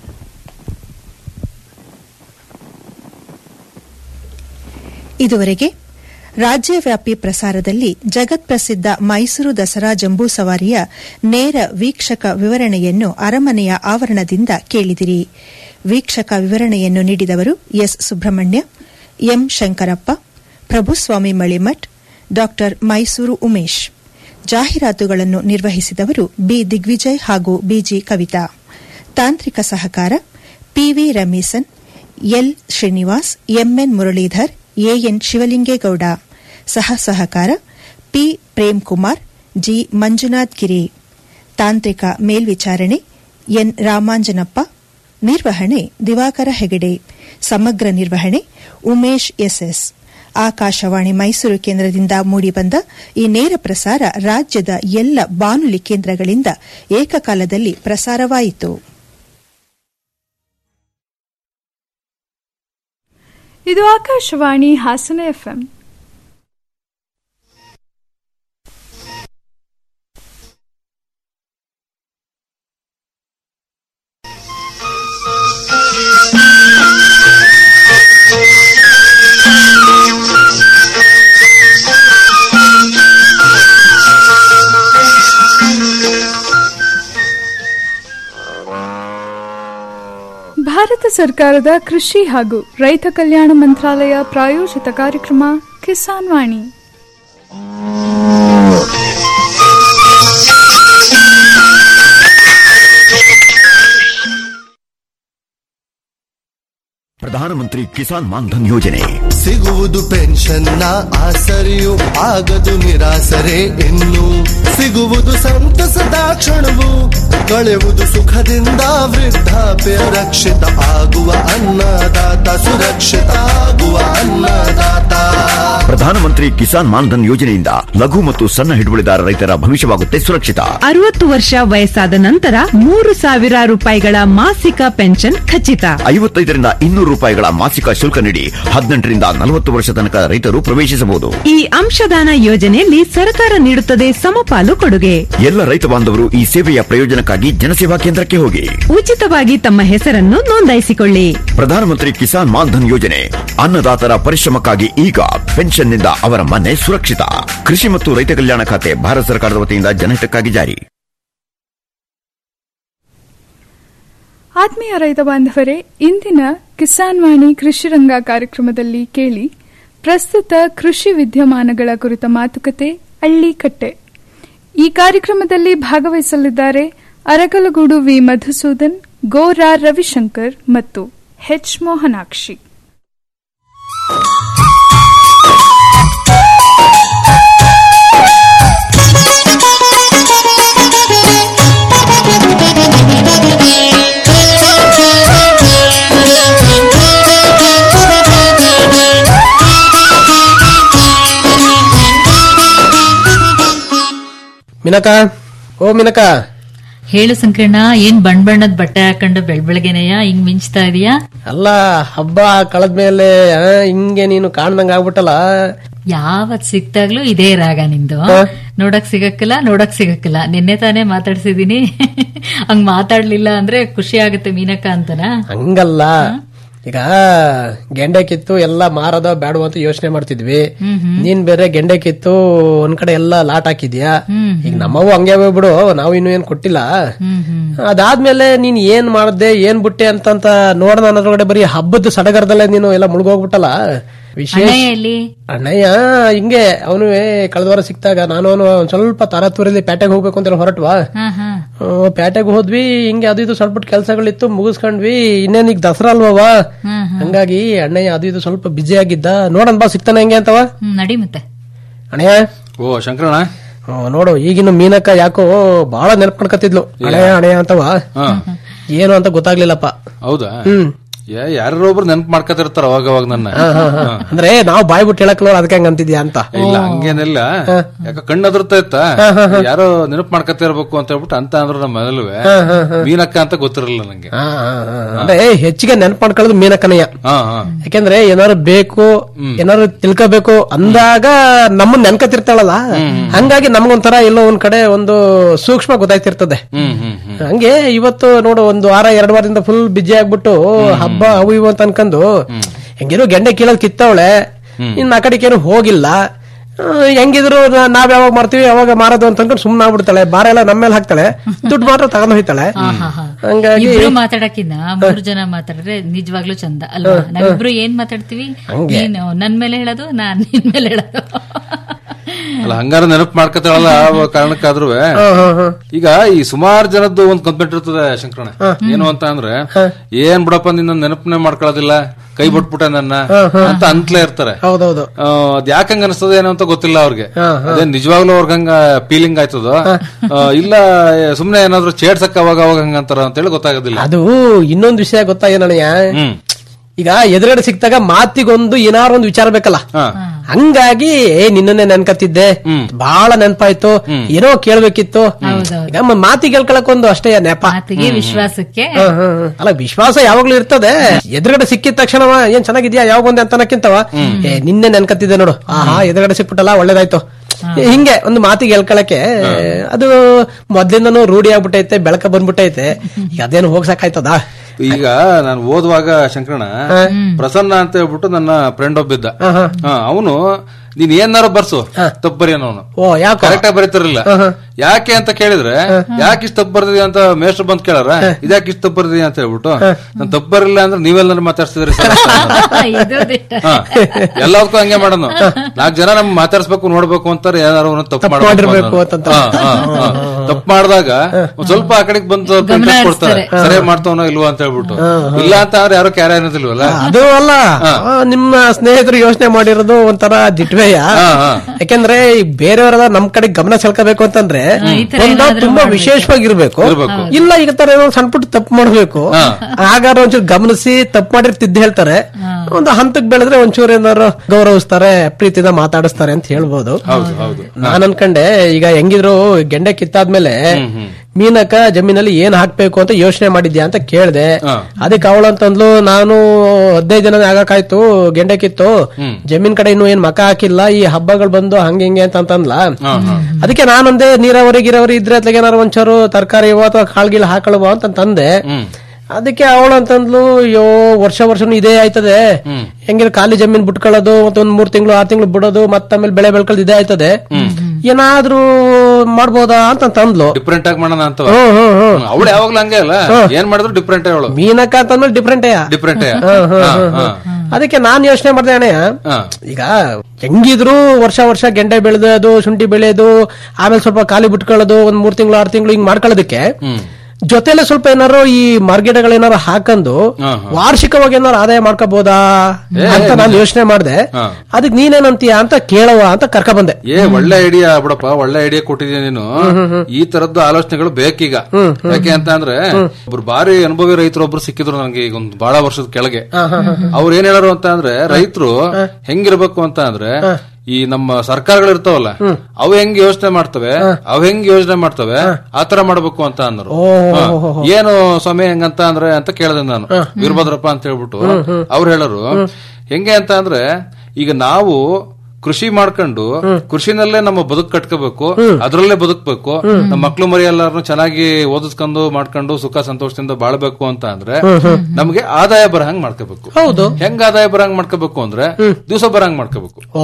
Speaker 8: ಇದುವರೆಗೆ ರಾಜ್ಯವ್ಯಾಪಿ ಪ್ರಸಾರದಲ್ಲಿ ಜಗತ್ಪ್ರಸಿದ್ಧ ಮೈಸೂರು ದಸರಾ ಜಂಬೂ ಸವಾರಿಯ ನೇರ ವೀಕ್ಷಕ ವಿವರಣೆಯನ್ನು ಅರಮನೆಯ ಆವರಣದಿಂದ ಕೇಳಿದಿರಿ ವೀಕ್ಷಕ ವಿವರಣೆಯನ್ನು ನೀಡಿದವರು ಎಸ್ ಸುಬ್ರಹ್ಮಣ್ಯ ಎಂ ಶಂಕರಪ್ಪ ಪ್ರಭುಸ್ವಾಮಿ ಮಳಿಮಠ್ ಡಾ ಮೈಸೂರು ಉಮೇಶ್ ಜಾಹೀರಾತುಗಳನ್ನು ನಿರ್ವಹಿಸಿದವರು ಬಿ ದಿಗ್ವಿಜಯ್ ಹಾಗೂ ಬಿಜಿ ಕವಿತಾ ತಾಂತ್ರಿಕ ಸಹಕಾರ P V Rameesan L Srinivas M N Muralidhar A N Shivalingegowda ಸಹ ಸಹಕಾರ ಪಿ ಪ್ರೇಮ್ಕುಮಾರ್ ಜಿ ಮಂಜುನಾಥ್ ಗಿರಿ ತಾಂತ್ರಿಕ ಮೇಲ್ವಿಚಾರಣೆ ಎನ್ ರಾಮಾಂಜನಪ್ಪ ನಿರ್ವಹಣೆ ದಿವಾಕರ ಹೆಗಡೆ ಸಮಗ್ರ ನಿರ್ವಹಣೆ ಉಮೇಶ್ ಎಸ್ಎಸ್ ಆಕಾಶವಾಣಿ ಮೈಸೂರು ಕೇಂದ್ರದಿಂದ ಮೂಡಿಬಂದ ಈ ನೇರ ಪ್ರಸಾರ ರಾಜ್ಯದ ಎಲ್ಲ ಬಾನುಲಿ ಕೇಂದ್ರಗಳಿಂದ ಏಕಕಾಲದಲ್ಲಿ ಪ್ರಸಾರವಾಯಿತು
Speaker 9: ಇದು ಆಕಾಶವಾಣಿ ಹಾಸನ ಎಫ್ಎಂ ಭಾರತ ಸರ್ಕಾರದ ಕೃಷಿ ಹಾಗೂ ರೈತ ಕಲ್ಯಾಣ ಮಂತ್ರಾಲಯ ಪ್ರಾಯೋಜಿತ ಕಾರ್ಯಕ್ರಮ ಕಿಸಾನ್ ವಾಣಿ
Speaker 10: ಪ್ರಧಾನಮಂತ್ರಿ ಕಿಸಾನ್ ಮಾನ್ಧನ್ ಯೋಜನೆ
Speaker 11: ಸಿಗುವುದು ಪೆನ್ಷನ್ನ ಆಸರೆಯು ಆಗದು ನಿರಾಸರೆ ಇನ್ನು ಸಿಗುವುದು ಸಂತಸದ ಕ್ಷಣವು ಕಳೆಯುವುದು ಸುಖದಿಂದ ವೃದ್ಧಾಪ್ಯ ರಕ್ಷಿತ ಆಗುವ ಅನ್ನದಾತ ಸುರಕ್ಷಿತ ಆಗುವ ಅನ್ನದಾತ
Speaker 10: ಪ್ರಧಾನಮಂತ್ರಿ ಕಿಸಾನ್ ಮಾನ್ಧನ್ ಯೋಜನೆಯಿಂದ ಲಘು ಮತ್ತು ಸಣ್ಣ ಹಿಡುವಳಿದಾರ ರೈತರ ಭವಿಷ್ಯವಾಗುತ್ತೆ ಸುರಕ್ಷಿತ
Speaker 12: ಅರವತ್ತು ವರ್ಷ ವಯಸ್ಸಾದ ನಂತರ ಮೂರು ಸಾವಿರ ರೂಪಾಯಿಗಳ ಮಾಸಿಕ ಪೆನ್ಷನ್ ಖಚಿತ
Speaker 10: ಐವತ್ತೈದರಿಂದ ಇನ್ನೂರು ರೂಪಾಯಿಗಳ ಮಾಸಿಕ ಶುಲ್ಕ ನೀಡಿ ಹದಿನೆಂಟರಿಂದ ನಲವತ್ತು ವರ್ಷ ತನಕ ರೈತರು ಪ್ರವೇಶಿಸಬಹುದು
Speaker 12: ಈ ಅಂಶದಾನ ಯೋಜನೆಯಲ್ಲಿ ಸರ್ಕಾರ ನೀಡುತ್ತದೆ ಸಮಪಾಲು ಕೊಡುಗೆ
Speaker 10: ಎಲ್ಲ ರೈತ ಬಾಂಧವರು ಈ ಸೇವೆಯ ಪ್ರಯೋಜನಕ್ಕಾಗಿ ಜನಸೇವಾ ಕೇಂದ್ರಕ್ಕೆ ಹೋಗಿ
Speaker 12: ಉಚಿತವಾಗಿ ತಮ್ಮ ಹೆಸರನ್ನು ನೋಂದಾಯಿಸಿಕೊಳ್ಳಿ
Speaker 10: ಪ್ರಧಾನಮಂತ್ರಿ ಕಿಸಾನ್ ಮಾನ್ಧನ್ ಯೋಜನೆ ಅನ್ನದಾತರ ಪರಿಶ್ರಮಕ್ಕಾಗಿ ಈಗ ಪೆನ್ಷನ್ನಿಂದ ಅವರ ಮನೆ ಸುರಕ್ಷಿತ ಕೃಷಿ ಮತ್ತು ರೈತ ಕಲ್ಯಾಣ ಖಾತೆ ಭಾರತ ಸರ್ಕಾರದ ವತಿಯಿಂದ ಜನಹಿತಕ್ಕಾಗಿ ಜಾರಿ
Speaker 9: ಆತ್ಮೀಯ ರೈತ ಬಾಂಧವರೇ ಇಂದಿನ ಕಿಸಾನ್ ವಾಣಿ ಕೃಷಿ ರಂಗ ಕಾರ್ಯಕ್ರಮದಲ್ಲಿ ಕೇಳಿ ಪ್ರಸ್ತುತ ಕೃಷಿ ವಿದ್ಯಮಾನಗಳ ಕುರಿತ ಮಾತುಕತೆ ಹಳ್ಳಿಕಟ್ಟೆ ಈ ಕಾರ್ಯಕ್ರಮದಲ್ಲಿ ಭಾಗವಹಿಸಲಿದ್ದಾರೆ ಅರಕಲಗೂಡು ವಿ ಮಧುಸೂದನ್ ಗೋರಾ ರವಿಶಂಕರ್ ಮತ್ತು ಹೆಚ್ ಮೋಹನಾಕ್ಷಿ
Speaker 13: ಮಿನಕ ಓ ಮಿನಕ
Speaker 14: ಹೇಳು ಸಂಕೀರ್ಣ ಏನ್ ಬಣ್ಣ ಬಣ್ಣದ ಬಟ್ಟೆ ಹಾಕೊಂಡು ಬೆಳ್ ಬೆಳಗ್ಗೆನೆಯ ಹಿಂಗ್ ಮಿಂಚ್ತಾ ಇದೀಯಾ
Speaker 13: ಅಲ್ಲ ಹಬ್ಬ ಕಳೆದ್ಮೇಲೆ ಆ, ಹಿಂಗೆ ನೀನು ಕಾಣ್ದಂಗ ಆಗ್ಬಿಟ್ಟಲ್ಲ
Speaker 14: ಯಾವತ್ ಸಿಕ್ತಾಗ್ಲೂ ಇದೇ ರಾಗ ನಿಂದು ನೋಡಕ್ ಸಿಗಕ್ಕಿಲ್ಲ ನೋಡಕ್ ಸಿಗಕ್ಕಿಲ್ಲ ನಿನ್ನೆ ತಾನೇ ಮಾತಾಡ್ಸಿದೀನಿ ಹಂಗ್ ಮಾತಾಡ್ಲಿಲ್ಲ ಅಂದ್ರೆ ಖುಷಿ ಆಗುತ್ತೆ ಮೀನಕ್ಕ ಅಂತನಾ
Speaker 13: ಹಂಗಲ್ಲ ಈಗ ಗೆಂಡೆ ಕಿತ್ತು ಎಲ್ಲ ಮಾರದ ಬೇಡವ ಅಂತ ಯೋಚನೆ ಮಾಡ್ತಿದ್ವಿ ನೀನ್ ಬೇರೆ ಗೆಂಡೆ ಕಿತ್ತು ಒಂದ್ ಕಡೆ ಎಲ್ಲ ಲಾಟ್ ಹಾಕಿದ್ಯಾ ಈಗ ನಮ್ಮವು ಹಂಗೆ ಅವೆ ಬಿಡು ನಾವು ಇನ್ನು ಏನ್ ಕೊಟ್ಟಿಲ್ಲ ಅದಾದ್ಮೇಲೆ ನೀನ್ ಏನ್ ಮಾಡ್ದೆ ಏನ್ ಬಿಟ್ಟೆ ಅಂತಂತ ನೋಡೋಣ ಅನ್ನೋದ್ರೊಳಗಡೆ ಬರೀ ಹಬ್ಬದ ಸಡಗರದಲ್ಲೇ ನೀನು ಎಲ್ಲ ಮುಳುಗೋಗ್ಬಿಟ್ಟಲ್ಲ ವಿಶೇಷ
Speaker 14: ಅಣ್ಣಯ್ಯ ಎಲ್ಲಿ
Speaker 13: ಅಣ್ಣಯ್ಯ ಹಿಂಗೆ ಅವನು ಕಳೆದ ವಾರ ಸಿಕ್ತಾಗ ನಾನು ಅವನು ಒಂದ್ ಸ್ವಲ್ಪ ತಾರಾತೂರಲ್ಲಿ ಪ್ಯಾಟೆಗೆ ಹೋಗ್ಬೇಕು ಅಂತ ಹೊರಟ್ವಾ
Speaker 14: ಹಾ ಹಾ
Speaker 13: ಪ್ಯಾಟೆಗೆ ಹೋದ್ವಿ ಹಿಂಗೆ ಅದು ಇದು ಸ್ವಲ್ಪ ಕೆಲಸಗಳಿತ್ತು ಮುಗಿಸ್ಕೊಂಡ್ವಿ ಇನ್ನೇನ್ ಈಗ ದಸರಾ ಅಲ್ವವ ಹಂಗಾಗಿ ಅಣ್ಣಯ್ಯ ಅದು ಇದು ಸ್ವಲ್ಪ ಬ್ಯುಸಿ ಆಗಿದ್ದ ನೋಡನ್ ಬಾ ಸಿಗ್ತಾನೆ ಹೆಂಗೆ ಅಂತವ
Speaker 14: ಹ್ಮ್, ನಡಿ ಮತ್ತೆ
Speaker 13: ಅಣ್ಣಯ್ಯ
Speaker 15: ಓ ಶಂಕರಣ್ಣ
Speaker 13: ಹ್ಮ್, ನೋಡು ಈಗಿನ ಮೀನಕ್ಕ ಯಾಕೋ ಬಹಳ ನೆನಪು ಅಣೆಯ ಅಣೆಯ ಅಂತವ ಏನು ಅಂತ ಗೊತ್ತಾಗ್ಲಿಲ್ಲಪ್ಪ
Speaker 15: ಹೌದಾ
Speaker 13: ಹ್ಮ್
Speaker 15: ಏ ಯಾರೊಬ್ರು ನೆನ್ಪು ಮಾಡ್ಕೊತಿರ್ತಾರ ಅವಾಗ ಅವಾಗ ನನ್ನ
Speaker 13: ಹಾ, ಹಾ, ಹಾ. ಅಂದ್ರೆ ನಾವು ಬಾಯ್ ಬಿಟ್ಟು ಹೇಳಕ್ ನೋಡ್ ಅದಕ್ಕೆ ಹಂಗ ಅಂತಿದ್ಯಾ ಅಂತ
Speaker 15: ಇಲ್ಲ ಹಂಗೇನಿಲ್ಲ ಯಾಕ ಕಣ್ಣು ಅದ್ರತಾ ಇತ್ತ ಯಾರೋ ನೆನಪು ಮಾಡ್ಕೊತಾ ಇರ್ಬೇಕು ಅಂತ ಹೇಳ್ಬಿಟ್ಟು ಅಂತ ಅಂದ್ರು ನಮ್ಮ ಮನೇಲುವೆ ಮೀನಕ್ಕ ಅಂತ ಗೊತ್ತಿರಲಿಲ್ಲ ನಂಗೆ
Speaker 13: ಹಾ, ಹಾ, ಹಾ. ಅಂದ್ರೆ ಹೆಚ್ಚಿಗೆ ನೆನಪು ಮಾಡ್ಕೊಳ್ಳೋದು ಮೀನಕ್ಕನಯ್ಯ
Speaker 15: ಹಾ ಹಾ
Speaker 13: ಯಾಕೆಂದ್ರೆ ಏನಾದ್ರು ಬೇಕು ಏನಾದ್ರು ತಿಳ್ಕೋಬೇಕು ಅಂದಾಗ ನಮ್ಮನ್ನ ನೆನ್ಕತಿರ್ತಾಳಲ್ಲ ಹಂಗಾಗಿ ನಮ್ಗೊಂಥರ ಎಲ್ಲೋ ಒಂದ್ ಕಡೆ ಒಂದು ಸೂಕ್ಷ್ಮ ಗೊತ್ತಾಯ್ತಿರ್ತದೆ
Speaker 15: ಹ್ಮ್ ಹ್ಮ್ ಹ್ಮ್
Speaker 13: ಹಂಗೆ ಇವತ್ತು ನೋಡು ಒಂದು ವಾರ ಎರಡು ವಾರದಿಂದ ಫುಲ್ ಬಿಜಿ ಆಗ್ಬಿಟ್ಟು ಹಬ್ಬ ಅವು ಇವು ಅಂತ ಅನ್ಕೊಂಡು ಹೆಂಗಿರೋ ಗೆಂಡೆ ಕೀಳಲ್ ಕಿತ್ತವಳೆ ಇನ್ ಆ ಕಡೆಗೇನು ಹೋಗಿಲ್ಲ ಆ, ಹೆಂಗಿದ್ರು ನಾ- ನಾವ್ ಯಾವಾಗ ಮಾಡ್ತೀವಿ ಯಾವಾಗ ಮಾರೋದು ಅಂತ ಅನ್ಕೊಂಡು ಸುಮ್ನ ಆಗ್ಬಿಡ್ತಾಳೆ ಭಾರ ಎಲ್ಲ ನಮ್ಮ ಮೇಲೆ ಹಾಕ್ತಾಳೆ ದುಡ್ಡು ಮಾತ್ರ ತಗೊಂಡ್ ಹೋಯ್ತಾಳೆ ಹಂಗಾಗಿ
Speaker 14: ಇಬ್ರು ಮಾತಾಡಕ್ಕಿನ್ನ ಮೂರು ಜನ ಮಾತಾಡಿದ್ರೆ ನಿಜವಾಗ್ಲೂ ಚಂದ ಅಲ್ವಾ ನಾವಿಬ್ರು ಏನ್ ಮಾತಾಡ್ತೀವಿ
Speaker 13: ಹಂಗೆ.
Speaker 14: ನೀನು ನನ್ ಮೇಲೆ ಹೇಳೋದು ನಾನ್ ನಿನ್ ಮೇಲೆ ಹೇಳೋದು
Speaker 15: ಅಲ್ಲ ಹಂಗಾರ ನೆನಪು ಮಾಡ್ಕೊತಾಳಲ್ಲ ಆ ಕಾರಣಕ್ಕಾದ್ರೂ ಈಗ ಈ ಸುಮಾರು ಜನದ್ದು ಒಂದ್ ಕಂಪ್ಲೇಂಟ್ ಇರ್ತದೆ ಶಂಕರಣ ಏನು ಅಂತ ಅಂದ್ರೆ ಏನ್ ಬಿಡಪ್ಪ ನಿನ್ನ ನೆನಪನೆ ಮಾಡ್ಕೊಳ್ಳೋದಿಲ್ಲ ಕೈ ಬಿಟ್ಬಿಟ್ಟೆ ನನ್ನ ಅಂತ ಅಂತಲೇ ಇರ್ತಾರೆ
Speaker 13: ಹೌದೌದು
Speaker 15: ಆ, ಅದ್ ಯಾಕಂಗ ಅನಿಸ್ತದೆ ಏನೋ ಅಂತ ಗೊತ್ತಿಲ್ಲ ಅವ್ರಿಗೆ ಅದೇ ನಿಜವಾಗ್ಲೂ ಅವ್ರಿಗೆ ಹಂಗ ಫೀಲಿಂಗ್ ಆಯ್ತದೋ ಆ, ಇಲ್ಲ ಏ, ಸುಮ್ನೆ ಏನಾದ್ರು ಚೇಡ್ಸಕ್ ಅವಾಗ ಅವಾಗ ಹಂಗ ಅಂತಾರ ಅಂತ ಹೇಳಿ ಗೊತ್ತಾಗೋದಿಲ್ಲ
Speaker 13: ಅದು ಇನ್ನೊಂದು ವಿಷಯ ಗೊತ್ತಾ ಏನಣ್ಣಯ್ಯ
Speaker 15: ಹ್ಮ್
Speaker 13: ಈಗ ಎದುರುಗಡೆ ಸಿಕ್ತಾಗ ಮಾತಿಗೊಂದು ಏನಾರು ಒಂದು ವಿಚಾರ ಬೇಕಲ್ಲ
Speaker 15: ಹಾ.
Speaker 13: ಹಂಗಾಗಿ ಏ ನಿನ್ನನ್ನೇ ನೆನ್ಕತ್ತಿದ್ದೆ ಬಹಳ ನೆನಪಾಯ್ತು ಏನೋ ಕೇಳ್ಬೇಕಿತ್ತು ಈಗ ಮ- ಮಾತಿಗೆ ಹೇಳ್ಕೊಳಕ್ ಒಂದು ಅಷ್ಟೇ ನೆಪ
Speaker 14: ಮಾತಿಗೆ ವಿಶ್ವಾಸಕ್ಕೆ
Speaker 13: ಹಾ, ಹಾ, ಹಾ. ಅಲ್ಲ ವಿಶ್ವಾಸ ಯಾವಾಗ್ಲೂ ಇರ್ತದೆ ಎದುರುಗಡೆ ಸಿಕ್ಕಿದ ತಕ್ಷಣ ಏನ್ ಚೆನ್ನಾಗಿದ್ಯಾ ಯಾವಾಗ ಬಂದೆ ಅಂತ ಅನ್ನಕ್ಕಿಂತವ ಏ ನಿನ್ನೆ ನೆನ್ಕತ್ತಿದ್ದೆ ನೋಡು ಆಹಾ ಎದುರುಗಡೆ ಸಿಕ್ಬಿಟ್ಟಲ್ಲ ಒಳ್ಳೇದಾಯ್ತು ಏ, ಹಿಂಗೆ ಒಂದು ಮಾತಿಗೆ ಹೇಳ್ಕೊಳಕ್ಕೆ ಅದು ಮೊದ್ಲಿಂದನೂ ರೂಢಿ ಆಗ್ಬಿಟ್ಟೈತೆ ಬೆಳಕ ಬಂದ್ಬಿಟ್ಟೈತೆ ಈಗ ಅದೇನು ಹೋಗ್ಸಕ್ಕಾಯ್ತದ
Speaker 15: ಈಗ ನಾನು ಓದುವಾಗ ಶಂಕರಣ ಪ್ರಸನ್ನ ಅಂತ ಹೇಳ್ಬಿಟ್ಟು ನನ್ನ ಫ್ರೆಂಡ್ ಒಬ್ಬಿದ್ದ ಅವನು ನೀನ್ ಏನಾರು ಬರ್ಸು ತಪ್ಪು ಬರೆಯೋನು ಅವನು
Speaker 13: ಓ ಯಾಕೋ
Speaker 15: ಕರೆಕ್ಟ್ ಆಗಿ ಬರೀತಿರ್ಲಿಲ್ಲ ಯಾಕೆ ಅಂತ ಕೇಳಿದ್ರೆ ಯಾಕೆ ಇಷ್ಟ ತಪ್ಪು ಬರ್ದಿದ್ಯಾ ಅಂತ ಮೇಷ್ಟ್ರು ಬಂದ್ ಕೇಳಾರ ಇದ್ಯಾಕೆ ಇಷ್ಟ ತಪ್ಪು ಬರ್ದಿದ್ಯಾ ಅಂತ ಹೇಳ್ಬಿಟ್ಟು ನಾನು ತಪ್ಪು ಬರಲಿಲ್ಲ ಅಂದ್ರೆ ನೀವೆಲ್ಲರೂ ಮಾತಾಡ್ಸಿದ್ರಿ ಸರ್
Speaker 14: ಇದು ದಿಟ್ಟ.
Speaker 15: ಎಲ್ಲದಕ್ಕೂ ಹಂಗೆ ಮಾಡೋನು ನಾಲ್ಕು ಜನ ನಮ್ ಮಾತಾಡ್ಸ್ಬೇಕು ನೋಡ್ಬೇಕು ಅಂತಾರೆ ಏನಾರು ಒಂದೊಂದ್ ತಪ್ಪು
Speaker 13: ಮಾಡಿರ್ಬೇಕು ಅಂತಂತ.
Speaker 15: ತಪ್ಪು ಮಾಡಿದಾಗ ಒಂದ್ ಸ್ವಲ್ಪ ಆ ಕಡೆಗೆ ಬಂದು ಸ್ವಲ್ಪ
Speaker 14: ಗಮನ
Speaker 15: interest ಕೊಡ್ತಾರೆ
Speaker 14: ಹರಿಸ್ತಾರೆ.
Speaker 15: ಸರಿಯಾಗಿ ಮಾಡ್ತಾವನೋ ಇಲ್ವೋ ಅಂತ ಹೇಳ್ಬಿಟ್ಟು ಇಲ್ಲ ಅಂತ ಅವ್ರು ಯಾರು ಕ್ಯಾರ ಅನ್ನೋದಿಲ್ವಲ್ಲ
Speaker 13: ಅದು ಅಲ್ಲ ಆ, ನಿಮ್ಮ ಸ್ನೇಹಿತರು ಯೋಚನೆ ಮಾಡಿರೋದು ಒಂಥರ ದಿಟ್ವೆ ಇಲ್ವಯ್ಯ
Speaker 15: ಹಾ, ಹಾ.
Speaker 13: ಯಾಕೆಂದ್ರೆ ಈ ಬೇರೆಯವರ ನಮ್ ಕಡೆ ಗಮನ ಸೆಳ್ಕೋಬೇಕು ಅಂತಂದ್ರೆ
Speaker 14: ಈ ತರ
Speaker 13: ಒಂದು
Speaker 14: ಏನಾದ್ರೂ
Speaker 13: ತುಂಬಾ
Speaker 14: ಮಾಡ್ಬೇಕು.
Speaker 13: ವಿಶೇಷವಾಗಿರ್ಬೇಕು
Speaker 15: ಇರ್ಬೇಕು.
Speaker 13: ಇಲ್ಲ ಈಗ ತರ ಏನೋ ಸಣ್ಣ ಪುಟ್ಟ ತಪ್ಪು ಮಾಡ್ಬೇಕು ಆಗಾರ ಒಂಚೂರು ಗಮನಿಸಿ ತಪ್ಪು ಮಾಡಿರ್ ತಿದ್ದು ಹೇಳ್ತಾರೆ ಒಂದು ಹಂತಕ್ಕೆ ಬೆಳೆದ್ರೆ ಒಂಚೂರು ಏನಾರು ಗೌರವಿಸ್ತಾರೆ ಪ್ರೀತಿಯಿಂದ ಮಾತಾಡಿಸ್ತಾರೆ ಅಂತ ಹೇಳ್ಬೋದು
Speaker 15: ಹೌದು ಹೌದು
Speaker 13: ನಾನ್ ಅನ್ಕಂಡೆ ಈಗ ಹೆಂಗಿದ್ರು ಗೆಂಡೆ ಕಿತ್ತಾದ್ಮೇಲೆ ಮೀನಕ್ಕ ಜಮೀನಲ್ಲಿ ಏನ್ ಹಾಕ್ಬೇಕು ಅಂತ ಯೋಚನೆ ಮಾಡಿದ್ಯಾ ಅಂತ ಕೇಳ್ದೆ ಅದಕ್ಕೆ ಅವಳು ಅಂತಂದ್ಲು ನಾನು ಹದಿನೈದು ದಿನ ಆಗಕ್ಕಾಯ್ತು ಗೆಂಡೆ ಕಿತ್ತು ಜಮೀನ್ ಕಡೆ ಇನ್ನು ಏನ್ ಮಕ ಹಾಕಿಲ್ಲ ಈ ಹಬ್ಬಗಳು ಬಂದು ಹಂಗೆ ಹಿಂಗೆ ಅಂತ ಅಂತಂದ್ಲ ಅದಕ್ಕೆ ನಾನೊಂದೇ ನೀರಾವರಿ ಗಿರಾವರಿ ಇದ್ರೆ ಅತ್ಲಾಗ ಏನಾರು ಒಂಚೂರು ತರಕಾರಿ ಅಥವಾ ಕಾಳ್ಗಿಲ್ ಹಾಕೊಳ್ಳುವ ಅಂತ ತಂದೆ ಅದಕ್ಕೆ ಅವಳು ಅಂತಂದ್ಲು ಅಯ್ಯೋ ವರ್ಷ ವರ್ಷನೂ ಇದೇ ಆಯ್ತದೆ ಹೆಂಗಿದ್ರೆ ಖಾಲಿ ಜಮೀನ್ ಬಿಟ್ಕೊಳ್ಳೋದು ಮತ್ತೆ ಒಂದ್ ಮೂರ್ ತಿಂಗಳು ಆರ್ ತಿಂಗಳು ಬಿಡೋದು ಮತ್ತೆ ಆಮೇಲೆ ಬೆಳೆ ಬೆಳ್ಕೊಳ್ಳೋದು ಇದೇ ಆಯ್ತದೆ ಏನಾದ್ರೂ ಮಾಡ್ಬೋದಾ ಅಂತ ತಂದ್ಲು
Speaker 15: ಡಿಫ್ರೆಂಟ್ ಆಗಿ ಮಾಡೋಣ ಅಂತ
Speaker 13: ಹ್ಮ್, ಹ್ಮ್, ಹ್ಮ್.
Speaker 15: ಅವಳು ಯಾವಾಗ್ಲೂ ಹಂಗೆ ಅಲ್ಲ ಏನ್ ಮಾಡಿದ್ರು ಡಿಫ್ರೆಂಟ್ ಅವಳು
Speaker 13: ಮೀನಕ್ಕ ಅಂತಂದ್ಮೇಲೆ ಡಿಫ್ರೆಂಟ್
Speaker 15: ಡಿಫ್ರೆಂಟ್
Speaker 13: ಅದಕ್ಕೆ ನಾನ್ ಯೋಚನೆ ಮಾಡ್ದೆ ಅಣ್ಣಯ್ಯ ಈಗ ಹೆಂಗಿದ್ರು ವರ್ಷ ವರ್ಷ ಗೆಂಡೆ ಬೆಳೆದು ಶುಂಠಿ ಬೆಳೆಯೋದು ಆಮೇಲೆ ಸ್ವಲ್ಪ ಖಾಲಿ ಬಿಟ್ಕೊಳ್ಳೋದು ಒಂದ್ ಮೂರ್ ತಿಂಗಳು ಆರ್ ತಿಂಗಳು ಹಿಂಗ್ ಮಾಡ್ಕೊಳ್ಳೋದಕ್ಕೆ ಜೊತೆಲೆ ಸ್ವಲ್ಪ ಏನಾರು ಈ ಮಾರ್ಕೆಟ್ಗಳು ಏನಾರು ಹಾಕಂದು ವಾರ್ಷಿಕವಾಗಿ ಏನಾರು ಆದಾಯ ಮಾಡ್ಕೋಬಹುದಾ ಅಂತ ನಾನು ಯೋಚನೆ ಮಾಡ್ದೆ ಅದಕ್ಕೆ ನೀನೇನಂತೀಯ ಅಂತ ಕೇಳವ ಅಂತ ಕರ್ಕ ಬಂದೆ
Speaker 15: ಏ ಒಳ್ಳೆ ಐಡಿಯಾ ಬಿಡಪ್ಪ ಒಳ್ಳೆ ಐಡಿಯಾ ಕೊಟ್ಟಿದ್ಯಾ ನೀನು ಈ ತರದ್ದು ಆಲೋಚನೆಗಳು ಬೇಕೀಗ ಯಾಕೆ ಅಂತ ಅಂದ್ರೆ ಒಬ್ರು ಬಾರಿ ಅನುಭವಿ ರೈತರು ಒಬ್ರು ಸಿಕ್ಕಿದ್ರು ನನಗೆ ಈಗ ಒಂದು ಬಹಳ ವರ್ಷದ ಕೆಳಗೆ ಅವ್ರು ಏನ್ ಹೇಳೋರು ಅಂತ ಅಂದ್ರೆ ರೈತರು ಹೆಂಗಿರ್ಬೇಕು ಅಂತ ಅಂದ್ರೆ ಈ ನಮ್ಮ ಸರ್ಕಾರಗಳು ಇರ್ತಾವಲ್ಲ ಅವು ಹೆಂಗ್ ಯೋಚನೆ ಮಾಡ್ತವೆ ಅವ್ ಹೆಂಗ್ ಯೋಚನೆ ಮಾಡ್ತವೆ ಆತರ ಮಾಡ್ಬೇಕು ಅಂತ ಅಂದ್ರು ಹಾ. ಏನು ಸ್ವಾಮಿ ಹೆಂಗಂತ ಅಂದ್ರೆ ಅಂತ ಕೇಳಿದೆ ನಾನು ವೀರಭದ್ರಪ್ಪ ಅಂತ ಹೇಳ್ಬಿಟ್ಟು ಅವ್ರು ಹೇಳೋರು ಹೆಂಗೆ ಅಂತ ಅಂದ್ರೆ ಈಗ ನಾವು ಕೃಷಿ ಮಾಡ್ಕೊಂಡು ಕೃಷಿನಲ್ಲೇ ನಮ್ಮ ಬದುಕು ಕಟ್ಕೋಬೇಕು ಅದ್ರಲ್ಲೇ ಬದುಕಬೇಕು ನಮ್ಮ ಮಕ್ಳು ಮರಿ ಎಲ್ಲಾರನು ಚೆನ್ನಾಗಿ ಓದಿಸ್ಕೊಂಡು ಮಾಡ್ಕೊಂಡು ಸುಖ ಸಂತೋಷದಿಂದ ಬಾಳ್ಬೇಕು ಅಂತ ಅಂದ್ರೆ ನಮ್ಗೆ ಆದಾಯ ಬರಹಂಗ್ ಮಾಡ್ಕೋಬೇಕು
Speaker 13: ಹೌದು
Speaker 15: ಹೆಂಗ್ ಆದಾಯ ಬರಂಗ್ ಮಾಡ್ಕೋಬೇಕು ಅಂದ್ರೆ ದಿವಸ ಬರಂಗ್ ಮಾಡ್ಕೋಬೇಕು
Speaker 13: ಓ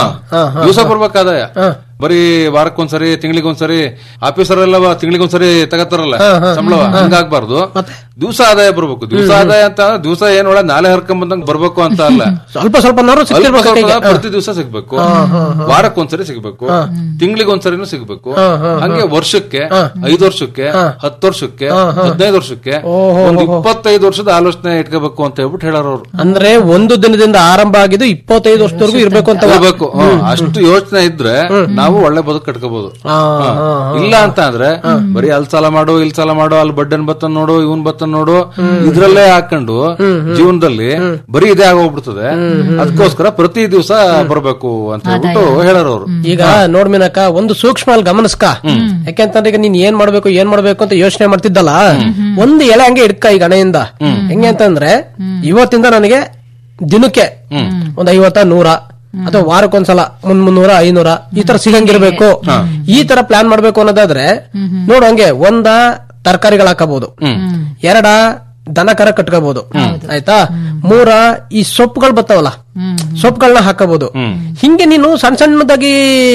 Speaker 15: ದಿವಸ ಬರ್ಬೇಕು ಆದಾಯ ಬರೀ ವಾರಕ್ಕೊಂದ್ಸರಿ ತಿಂಗಳಿಗೊಂದ್ಸರಿ ಆಫೀಸರ್ ಎಲ್ಲ ತಿಂಗಳಿಗೊಂದ್ಸರಿ ತಗತ್ತಾರಲ್ಲ ಸಂಬಳ ಹಂಗಾಗ್ಬಾರ್ದು ದಿವಸ ಆದಾಯ ಬರ್ಬೇಕು ದಿವಸ ಆದಾಯ ಅಂತ ದಿವಸ ಏನ್ ಒಳ್ಳೆ ನಾಳೆ ಹರ್ಕೊಂಡ್ ಬಂದಂಗ್ ಬರ್ಬೇಕು ಅಂತ ಅಲ್ಲ
Speaker 13: ಸ್ವಲ್ಪ ಸ್ವಲ್ಪ
Speaker 15: ಸ್ವಲ್ಪ
Speaker 13: ಸಿಕ್ಕಿರ್ಬೇಕು
Speaker 15: ಸ್ವಲ್ಪ
Speaker 13: ಕೈಗೆ.
Speaker 15: ಪ್ರತಿ ದಿವಸ ಸಿಗ್ಬೇಕು ವಾರಕ್ಕೊಂದ್ಸರಿ ಸಿಗ್ಬೇಕು ತಿಂಗಳಿಗೊಂದ್ಸರಿನೂ ಸಿಗ್ಬೇಕು ಹಂಗೆ ವರ್ಷಕ್ಕೆ ಐದು ವರ್ಷಕ್ಕೆ ಹತ್ತು ವರ್ಷಕ್ಕೆ ಹದಿನೈದು ವರ್ಷಕ್ಕೆ ಒಂದ್ ಇಪ್ಪತ್ತೈದು ವರ್ಷದ ಆಲೋಚನೆ ಇಟ್ಕೋಬೇಕು ಅಂತ ಹೇಳ್ಬಿಟ್ಟು ಹೇಳೋರು ಅವ್ರು
Speaker 13: ಅಂದ್ರೆ ಒಂದು ದಿನದಿಂದ ಆರಂಭ ಆಗಿದ್ದು ಇಪ್ಪತ್ತೈದು ವರ್ಷದವರೆಗೂ ಇರ್ಬೇಕು ಅಂತ
Speaker 15: ಇರ್ಬೇಕು ಹ್ಮ್. ಅಷ್ಟು ಯೋಚನೆ ಇದ್ರೆ ನಾವು ಒಳ್ಳೆ ಬದುಕು ಕಟ್ಕೋಬಹುದು ಇಲ್ಲ ಅಂತ ಅಂದ್ರೆ ಬರೀ ಅಲ್ಲಿ ಸಾಲ ಮಾಡು ಇಲ್ಲಿ ಸಾಲ ಮಾಡು ಅಲ್ಲಿ ಬಡ್ಡನ್ ಬತ್ತನ್ ನೋಡು ಇವನ್ ಬತ್ತನ್ ನೋಡು ಇದ್ರಲ್ಲೇ ಹಾಕೊಂಡು ಜೀವನದಲ್ಲಿ ಬರೀ ಇದೇ ಆಗೋಗ್ಬಿಡ್ತದೆ ಅದಕ್ಕೋಸ್ಕರ ಪ್ರತಿ ದಿವಸ ಬರ್ಬೇಕು ಅಂತ ಹೇಳ್ಬಿಟ್ಟು ಹೇಳೋರು ಅವ್ರು
Speaker 13: ಈಗ ನೋಡ್ ಮೀನಕ್ಕ ಒಂದು ಸೂಕ್ಷ್ಮ ಅಲ್ಲಿ ಗಮನಿಸ್ಕ ಯಾಕೆಂತಂದ್ರೆ ಈಗ ನೀನ್ ಏನ್ ಮಾಡ್ಬೇಕು ಏನ್ ಮಾಡ್ಬೇಕು ಅಂತ ಯೋಚನೆ ಮಾಡ್ತಿದ್ದಲ್ಲ ಒಂದು ಎಳೆ ಹಂಗೆ ಇಡ್ಕ ಈಗ ಹಣೆಯಿಂದ ಹೆಂಗೆ ಅಂತಂದ್ರೆ ಇವತ್ತಿಂದ ನನಗೆ ದಿನಕ್ಕೆ ಒಂದ್ ಐವತ್ತ ನೂರ ಅಥವಾ ವಾರಕ್ಕೊಂದ್ಸಲ ಮುನ್ ಮುನ್ನೂರ ಐನೂರ ಈ ತರ ಸಿಗಂಗಿರ್ಬೇಕು ಈ ತರ ಪ್ಲಾನ್ ಮಾಡ್ಬೇಕು ಅನ್ನೋದಾದ್ರೆ ನೋಡು ಹಂಗೆ ಒಂದ ತರಕಾರಿಗಳು ಹಾಕಬಹುದು ಎರಡ ದನ ಕರ ಕಟ್ಕೋಬಹುದು ಆಯ್ತಾ ಮೂರ ಈ ಸೊಪ್ಪುಗಳು ಬರ್ತಾವಲ್ಲ ಸೊಪ್ಪುಗಳನ್ನ ಹಾಕಬಹುದು ಹಿಂಗೆ ನೀನು ಸಣ್ಣ ಸಣ್ಣದಾಗಿ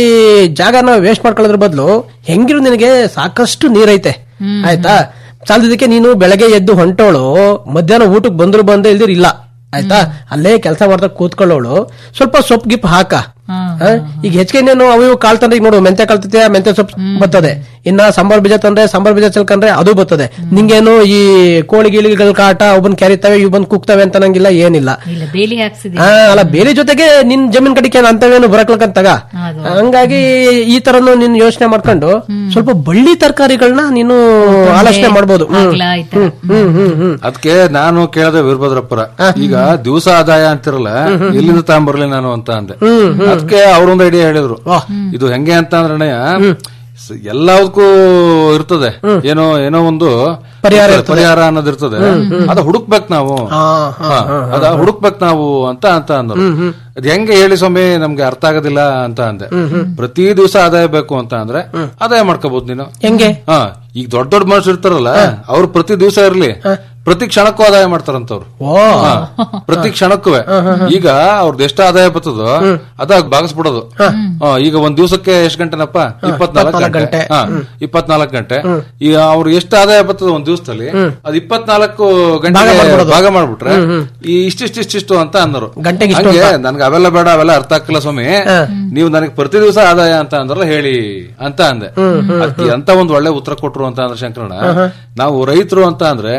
Speaker 13: ಜಾಗನ ವೇಸ್ಟ್ ಮಾಡ್ಕೊಳ್ಳೋದ್ರ ಬದಲು ಹೆಂಗಿರು ನಿನಗೆ ಸಾಕಷ್ಟು ನೀರೈತೆ ಆಯ್ತಾ ಸಾಲದಕ್ಕೆ ನೀನು ಬೆಳಗ್ಗೆ ಎದ್ದು ಹೊಂಟೋಳು ಮಧ್ಯಾಹ್ನ ಊಟಕ್ಕೆ ಬಂದ್ರು ಬಂದೇ ಇಲ್ದಿರ್ ಇಲ್ಲ ಆಯ್ತಾ ಅಲ್ಲೇ ಕೆಲಸ ಮಾಡ್ತಾ ಕೂತ್ಕೊಳ್ಳೋಳು ಸ್ವಲ್ಪ ಸೊಪ್ಪು ಗಿಪ್ ಹಾಕ ಆ? ಈಗ ಹೆಚ್ಚಿಗೆ ನೀನು ಅವು ಇವು ಕಾಳು ತಂದ್ರೆ ಈಗ ನೋಡು ಮೆಂತೆ ಕಾಳ್ತೈತೆ ಮೆಂತೆ ಸೊಪ್ಪು ಬರ್ತದೆ ಇನ್ನ ಸಾಂಬಾರ್ ಬೀಜ ತಂದ್ರೆ ಸಾಂಬಾರ್ ಬೀಜ ಚೆಲ್ಕಂದ್ರೆ ಅದು ಬರ್ತದೆ ನಿಂಗೇನು ಈ ಕೋಳಿ ಗಿಳಿಗಳ ಕಾಟ ಒಬ್ಬನ್ ಕೆರಿತವೆ ಇವ್ ಬಂದ್ ಕೂಗ್ತವೆ ಅಂತ ನಂಗಿಲ್ಲ ಏನಿಲ್ಲ
Speaker 14: ಇಲ್ಲ ಬೇಲಿ ಹಾಕ್ಸಿದೀನಿ
Speaker 13: ಆ, ಅಲ್ಲ ಬೇರೆ ಜೊತೆಗೆ ನಿನ್ ಜಮೀನ್ ಕಡೆಗೆ ಅಂತವೇನು ಬರಕ್ಲಕ್ಕಂತಾಗ ಹಂಗಾಗಿ ಈ ತರನು ನೀನ್ ಯೋಚನೆ ಮಾಡ್ಕೊಂಡು ಸ್ವಲ್ಪ ಬಳ್ಳಿ ತರಕಾರಿಗಳನ್ನ ನೀನು ಆಲೋಚನೆ ಮಾಡ್ಬೋದು ಹ್ಮ್.
Speaker 14: ಆಗ್ಲಾ ಈ ತರ.
Speaker 13: ಹ್ಮ್ ಹ್ಮ್ ಹ್ಮ್
Speaker 15: ಅದಕ್ಕೆ ನಾನು ಕೇಳದೆ ವೀರಭದ್ರಪ್ಪರ ಈಗ ದಿವಸ ಆದಾಯ ಅಂತಿರಲ್ಲ ಎಲ್ಲಿಂದ ತಗೊಂಬರ್ಲಿ ನಾನು ಅಂತ ಅಂದೆ ಅದಕ್ಕೆ ಅವ್ರೊಂದು ಐಡಿಯಾ ಹೇಳಿದ್ರು ಇದು ಹೆಂಗೆ ಅಂತ ಅಂದ್ರೆ ಅಣ್ಣಯ್ಯ, ಸ- ಎಲ್ಲದಕ್ಕೂ ಇರ್ತದೆ ಏನೋ ಏನೋ ಒಂದು
Speaker 13: ಪರಿಹಾರ
Speaker 15: ಇರ್ತದೆ, ಪರಿಹಾರ ಅನ್ನೋದು ಇರ್ತದೆ ಅದ ಹುಡುಕ್ಬೇಕು ನಾವು ಹಾ, ಅದ ಹುಡುಕ್ಬೇಕು ನಾವು ಅಂತ ಅಂತ ಅಂದ್ರು ಅದ್ ಹೆಂಗೆ ಹೇಳಿ ಸ್ವಾಮಿ ನಮ್ಗೆ ಅರ್ಥ ಆಗೋದಿಲ್ಲ ಅಂತ ಅಂದೆ ಪ್ರತಿ ದಿವಸ ಆದಾಯ ಬೇಕು ಅಂತ ಅಂದ್ರೆ ಆದಾಯ ಮಾಡ್ಕೋಬಹುದು ನೀನು
Speaker 13: ಹೆಂಗೆ
Speaker 15: ಹಾ ಈಗ ದೊಡ್ಡ ದೊಡ್ಡ ಮನುಷ್ಯರು ಇರ್ತಾರಲ್ಲ ಅವ್ರು ಪ್ರತಿ ದಿವಸ ಇರ್ಲಿ ಪ್ರತಿ ಕ್ಷಣಕ್ಕೂ ಆದಾಯ ಮಾಡ್ತಾರಂತವ್ರು ಹಾ, ಪ್ರತಿ ಕ್ಷಣಕ್ಕೂ ಈಗ ಅವ್ರದ್ದು ಎಷ್ಟು ಆದಾಯ ಬರ್ತದೋ ಅದಾಗ ಭಾಗಿಸ್ಬಿಡೋದು ಹಾ, ಈಗ ಒಂದ್ ದಿವಸಕ್ಕೆ ಎಷ್ಟು ಗಂಟೆನಪ್ಪ ಇಪ್ಪತ್ನಾಲ್ಕು ಗಂಟೆ ಹಾ, ಇಪ್ಪತ್ನಾಲ್ಕು ಗಂಟೆ ಈಗ ಅವ್ರು ಎಷ್ಟು ಆದಾಯ ಬರ್ತದ ಒಂದ್ ದಿವಸದಲ್ಲಿ ಅದ್ ಇಪ್ಪತ್ನಾಲ್ಕು ಗಂಟೆ ಭಾಗ ಮಾಡ್ಬಿಟ್ರೆ ಈ ಇಷ್ಟಿಷ್ಟು ಇಷ್ಟಿಷ್ಟು ಅಂತ ಅಂದರು
Speaker 13: ಗಂಟೆಗೆ ಇಷ್ಟು
Speaker 15: ಹಂಗೆ ನನ್ಗೆ ಅವೆಲ್ಲ ಬೇಡ ಅವೆಲ್ಲ ಅರ್ಥ ಆಗ್ತಿಲ್ಲ ಸ್ವಾಮಿ ನೀವು ನನಗೆ ಪ್ರತಿ ದಿವಸ ಆದಾಯ ಅಂತ ಅಂದ್ರಲ್ಲ ಹೇಳಿ ಅಂತ ಅಂದೆ ಅದ್ಕೆ ಅಂತ ಒಂದ್ ಒಳ್ಳೆ ಉತ್ತರ ಕೊಟ್ರು ಅಂತ ಅಂದ್ರೆ ಶಂಕರಣ್ಣ ನಾವು ರೈತರು ಅಂತ ಅಂದ್ರೆ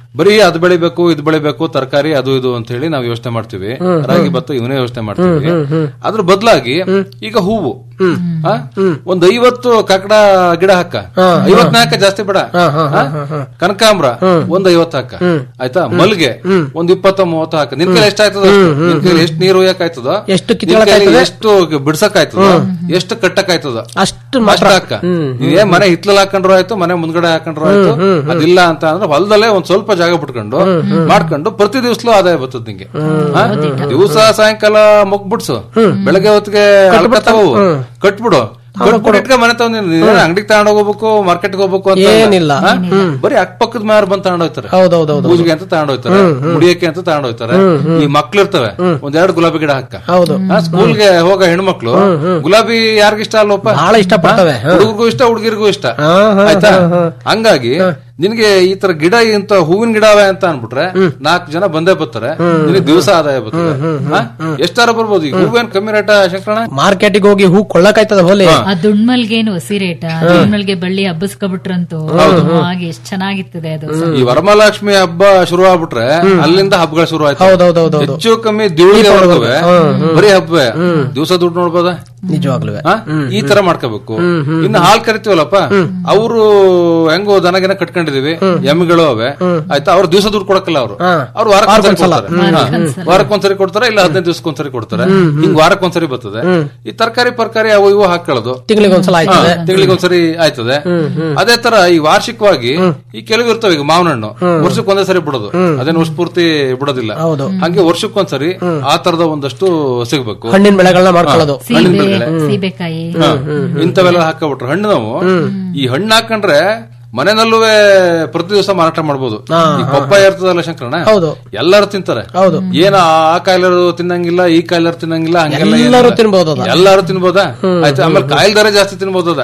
Speaker 15: ಬರೀ ಅದು ಬೆಳಿಬೇಕು ಇದು ಬೆಳಿಬೇಕು ತರಕಾರಿ ಅದು ಇದು ಅಂತ ಹೇಳಿ ನಾವು ಯೋಚನೆ ಮಾಡ್ತೀವಿ ರಾಗಿ ಭತ್ತ ಇವನೇ ಯೋಚನೆ ಮಾಡ್ತೀವಿ ಅದ್ರ ಬದಲಾಗಿ ಈಗ ಹೂವು ಆ? ಒಂದ್ ಐವತ್ತು ಕಾಕಡ ಗಿಡ ಹಾಕ ಐವತ್ನಾಲ್ಕ ಜಾಸ್ತಿ ಬೇಡ ಆ? ಕನಕಾಂಬ್ರ ಒಂದ್ ಐವತ್ತು ಹಾಕ ಆಯ್ತಾ ಮಲ್ಗೆ ಒಂದ್ ಇಪ್ಪತ್ತ ಮೂವತ್ತು ಹಾಕ ನಿನ್ ಕೈಲಿ ಎಷ್ಟಾಯ್ತದ ನಿನ್ ಕೈಲಿ ಎಷ್ಟು ನೀರು ಒಯ್ಯಕ್ ಆಯ್ತದ
Speaker 13: ಎಷ್ಟು
Speaker 15: ನಿನ್
Speaker 13: ಕಿತ್ಕೊಳಕ್
Speaker 15: ಕೈಲಿ
Speaker 13: ಆಯ್ತದೆ?
Speaker 15: ಎಷ್ಟು ಬಿಡ್ಸಕ್ ಆಯ್ತದ ಎಷ್ಟು ಕಟ್ಟಕ್ ಆಯ್ತದ
Speaker 13: ಅಷ್ಟು
Speaker 15: ಅಷ್ಟ ಹಾಕ ನೀವೇ ಮನೆ ಹಿತ್ಲಲ್ಲಿ ಹಾಕೊಂಡ್ರು ಆಯ್ತು ಮನೆ ಮುಂದ್ಗಡೆ ಹಾಕೊಂಡ್ರು ಆಯ್ತು ಅದಿಲ್ಲ ಅಂತ ಅಂದ್ರೆ ಹೊಲದಲ್ಲೇ ಒಂದ್ ಸ್ವಲ್ಪ ಜಾಗ ಬಿಟ್ಕೊಂಡು ಮಾಡ್ಕೊಂಡು ಪ್ರತಿ ದಿವ್ಸಲೂ ಆದಾಯ ಬರ್ತದ ನಿಂಗೆ ಆ? ದಿವಸ ಸಾಯಂಕಾಲ ಮುಗ್ಬಿಡ್ಸು ಬೆಳಗ್ಗೆ ಹೊತ್ತಿಗೆ ಅಳ್ಕತ್ತಾವು ಕಟ್ಬಿಡು ಕಟ್ಬಿಟ್ಟು ಇಟ್ಕ ಮನೆ ತಗೊಂಡ್ ಅಂಗಡಿಗೆ ತಗೊಂಡ್ ಹೋಗ್ಬೇಕು ಮಾರ್ಕೆಟ್ ಹೋಗ್ಬೇಕು ಅಂತ
Speaker 13: ಏನಿಲ್ಲ.
Speaker 15: ಆ? ಬರೀ ಅಕ್ಕಪಕ್ಕದ ಮಾರು ಬಂದ್ ತಗೊಂಡ್ ಹೋಗ್ತಾರೆ
Speaker 13: ಹೌದೌದೌದು
Speaker 15: ಪೂಜೆಗೆ ಅಂತ ತಗೊಂಡ್ ಹೋಗ್ತಾರೆ ಮುಡಿಯಕ್ಕೆ ಅಂತ ತಗೊಂಡ್ ಹೋಗ್ತಾರೆ ಈ ಮಕ್ಳು ಇರ್ತವೆ ಒಂದೆರಡು ಗುಲಾಬಿ ಗಿಡ ಹಾಕ
Speaker 13: ಹೌದು
Speaker 15: ಸ್ಕೂಲ್ಗೆ ಹೋಗೋ ಹೆಣ್ಮಕ್ಳು ಗುಲಾಬಿ ಯಾರಿಗಿಷ್ಟ ಅಲ್ವಪ್ಪ
Speaker 13: ಬಹಳ ಇಷ್ಟಪಡ್ತವೆ
Speaker 15: ಹುಡುಗರಿಗೂ ಇಷ್ಟ ಹುಡುಗಿರಿಗೂ ಇಷ್ಟ ಆಯ್ತಾ ಹಂಗಾಗಿ ನಿನ್ಗೆ ಈ ತರ ಗಿಡ ಇಂತ ಹೂವಿನ ಗಿಡ ಅವೆ ಅಂತ ಅನ್ಬಿಟ್ರೆ ನಾಲ್ಕು ಜನ ಬಂದೇ ಬರ್ತಾರೆ ನಿನಗೆ ದಿವಸ ಆದಾಯ ಬರ್ತದೆ ಹಾ? ಎಷ್ಟಾರ ಬರ್ಬೋದು ಈಗ ಹೂವೇನ್ ಕಮ್ಮಿ ರೇಟ ಶಂಕರಣ
Speaker 13: ಮಾರ್ಕೆಟಿಗೆ ಹೋಗಿ ಹೂ ಕೊಳ್ಳಕಾಯ್ತದ ಹೋಲಿ
Speaker 14: ಆ ದುಣ್ಮಲ್ಗೇನು ಹಸಿ ರೇಟ ದುಣ್ಮಲ್ಗೆ ಬಳ್ಳಿ ಹಬ್ಬಸ್ಕೊಬಿಟ್ರಂತೂ ಹಾಗೆ ಎಷ್ಟ್ ಚೆನ್ನಾಗಿರ್ತದೆ ಅದು
Speaker 15: ಈ ವರಮಹಾಲಕ್ಷ್ಮಿ ಹಬ್ಬ ಶುರು ಆಗ್ಬಿಟ್ರೆ ಅಲ್ಲಿಂದ ಹಬ್ಬಗಳು ಶುರು ಆಯ್ತು
Speaker 13: ಹೌದೌದೌದು
Speaker 15: ಹೆಚ್ಚು ಕಮ್ಮಿ ದಿವಳಿಗೆ ಬರ್ತವೆ ಬರೀ ಹಬ್ಬ ದಿವಸ ದುಡ್ಡು ನೋಡ್ಬೋದಾ
Speaker 13: ನಿಜವಾಗ್ಲೂ
Speaker 15: ಆ? ಈ ತರ ಮಾಡ್ಕೋಬೇಕು ಇನ್ನು ಹಾಲ್ ಕರಿತೀವಲ್ಲಪ್ಪ ಅವರು ಹೆಂಗೋ ದನಗಿನ ಕಟ್ಕೊಂಡಿದೀವಿ ಎಮ್ಮೆಗಳು ಅವೆ ಆಯ್ತಾ ಅವ್ರು ದಿವಸ ದುಡ್ಡು ಕೊಡಕ್ಕಲ್ಲ ಅವರು ಅವ್ರು ವಾರಕ್ಕೊಂದ್ಸರಿ ಕೊಡ್ತಾರೆ ಹಾ. ವಾರಕ್ಕೊಂದ್ಸರಿ ಕೊಡ್ತಾರೆ ಇಲ್ಲ ಹದಿನೈದು ದಿವಸಕ್ಕೊಂದ್ಸರಿ ಕೊಡ್ತಾರೆ ಹಿಂಗ್ ವಾರಕ್ಕೊಂದ್ಸರಿ ಬರ್ತದೆ ಈ ತರಕಾರಿ ಪರ್ಕಾರಿ ಅವು ಇವು ಹಾಕೊಳ್ಳೋದು
Speaker 13: ತಿಂಗಳಿಗೆ ಒಂದ್ಸಲ ಆಯ್ತದೆ
Speaker 15: ತಿಂಗಳಿಗೆ ಒಂದ್ಸರಿ ಆಯ್ತದೆ ಅದೇ ತರ ಈ ವಾರ್ಷಿಕವಾಗಿ ಈ ಕೆಲವು ಇರ್ತವೆ ಈಗ ಮಾವಿನ ಹಣ್ಣು ವರ್ಷಕ್ಕೆ ಒಂದೇ ಸರಿ ಬಿಡೋದು ಅದೇನು ವರ್ಷ ಪೂರ್ತಿ ಬಿಡೋದಿಲ್ಲ ಹಂಗೆ ವರ್ಷಕ್ಕೊಂದ್ಸರಿ ಆ ತರದ ಒಂದಷ್ಟು ಸಿಗ್ಬೇಕು
Speaker 13: ಹಣ್ಣಿನ ಬೆಳೆಗಳನ್ನ ಮಾಡ್ಕೊಳ್ಳೋದು
Speaker 15: ಹಣ್ಣಿನ
Speaker 14: ಸೀಬೆ
Speaker 15: ಬೆಳೆಗಳೇ.
Speaker 14: ಸೀಬೆಕಾಯಿ
Speaker 15: ಹಾ. ಇಂಥವೆಲ್ಲ ಹಾಕಬಿಟ್ರೆ ಹಣ್ಣು ನಾವು ಈ ಹಣ್ಣು ಹಾಕೊಂಡ್ರೆ ಮನೆಯಲ್ಲೂ ಪ್ರತಿ ದಿವಸ ಮಾರಾಟ ಮಾಡ್ಬೋದು ಈ ಪಪ್ಪಾಯ ಇರ್ತದಲ್ಲ ಶಂಕರಣ
Speaker 13: ಹೌದು.
Speaker 15: ಎಲ್ಲರೂ ತಿಂತಾರೆ
Speaker 13: ಹೌದು.
Speaker 15: ಏನ ಆ ಕಾಯಿಲರು ತಿನ್ನಂಗಿಲ್ಲ ಈ ಕಾಯಿಲರು ತಿನ್ನಂಗಿಲ್ಲ ಹಂಗೆಲ್ಲ ಏನಿಲ್ಲ.
Speaker 13: ಎಲ್ಲರೂ ತಿನ್ಬೋದು ಅದ.
Speaker 15: ಎಲ್ಲಾರು ತಿನ್ಬೋದಾ ಆಯ್ತು ಆಮೇಲೆ ಕಾಯಿಲ್ ದರ ಜಾಸ್ತಿ ತಿನ್ಬೋದದ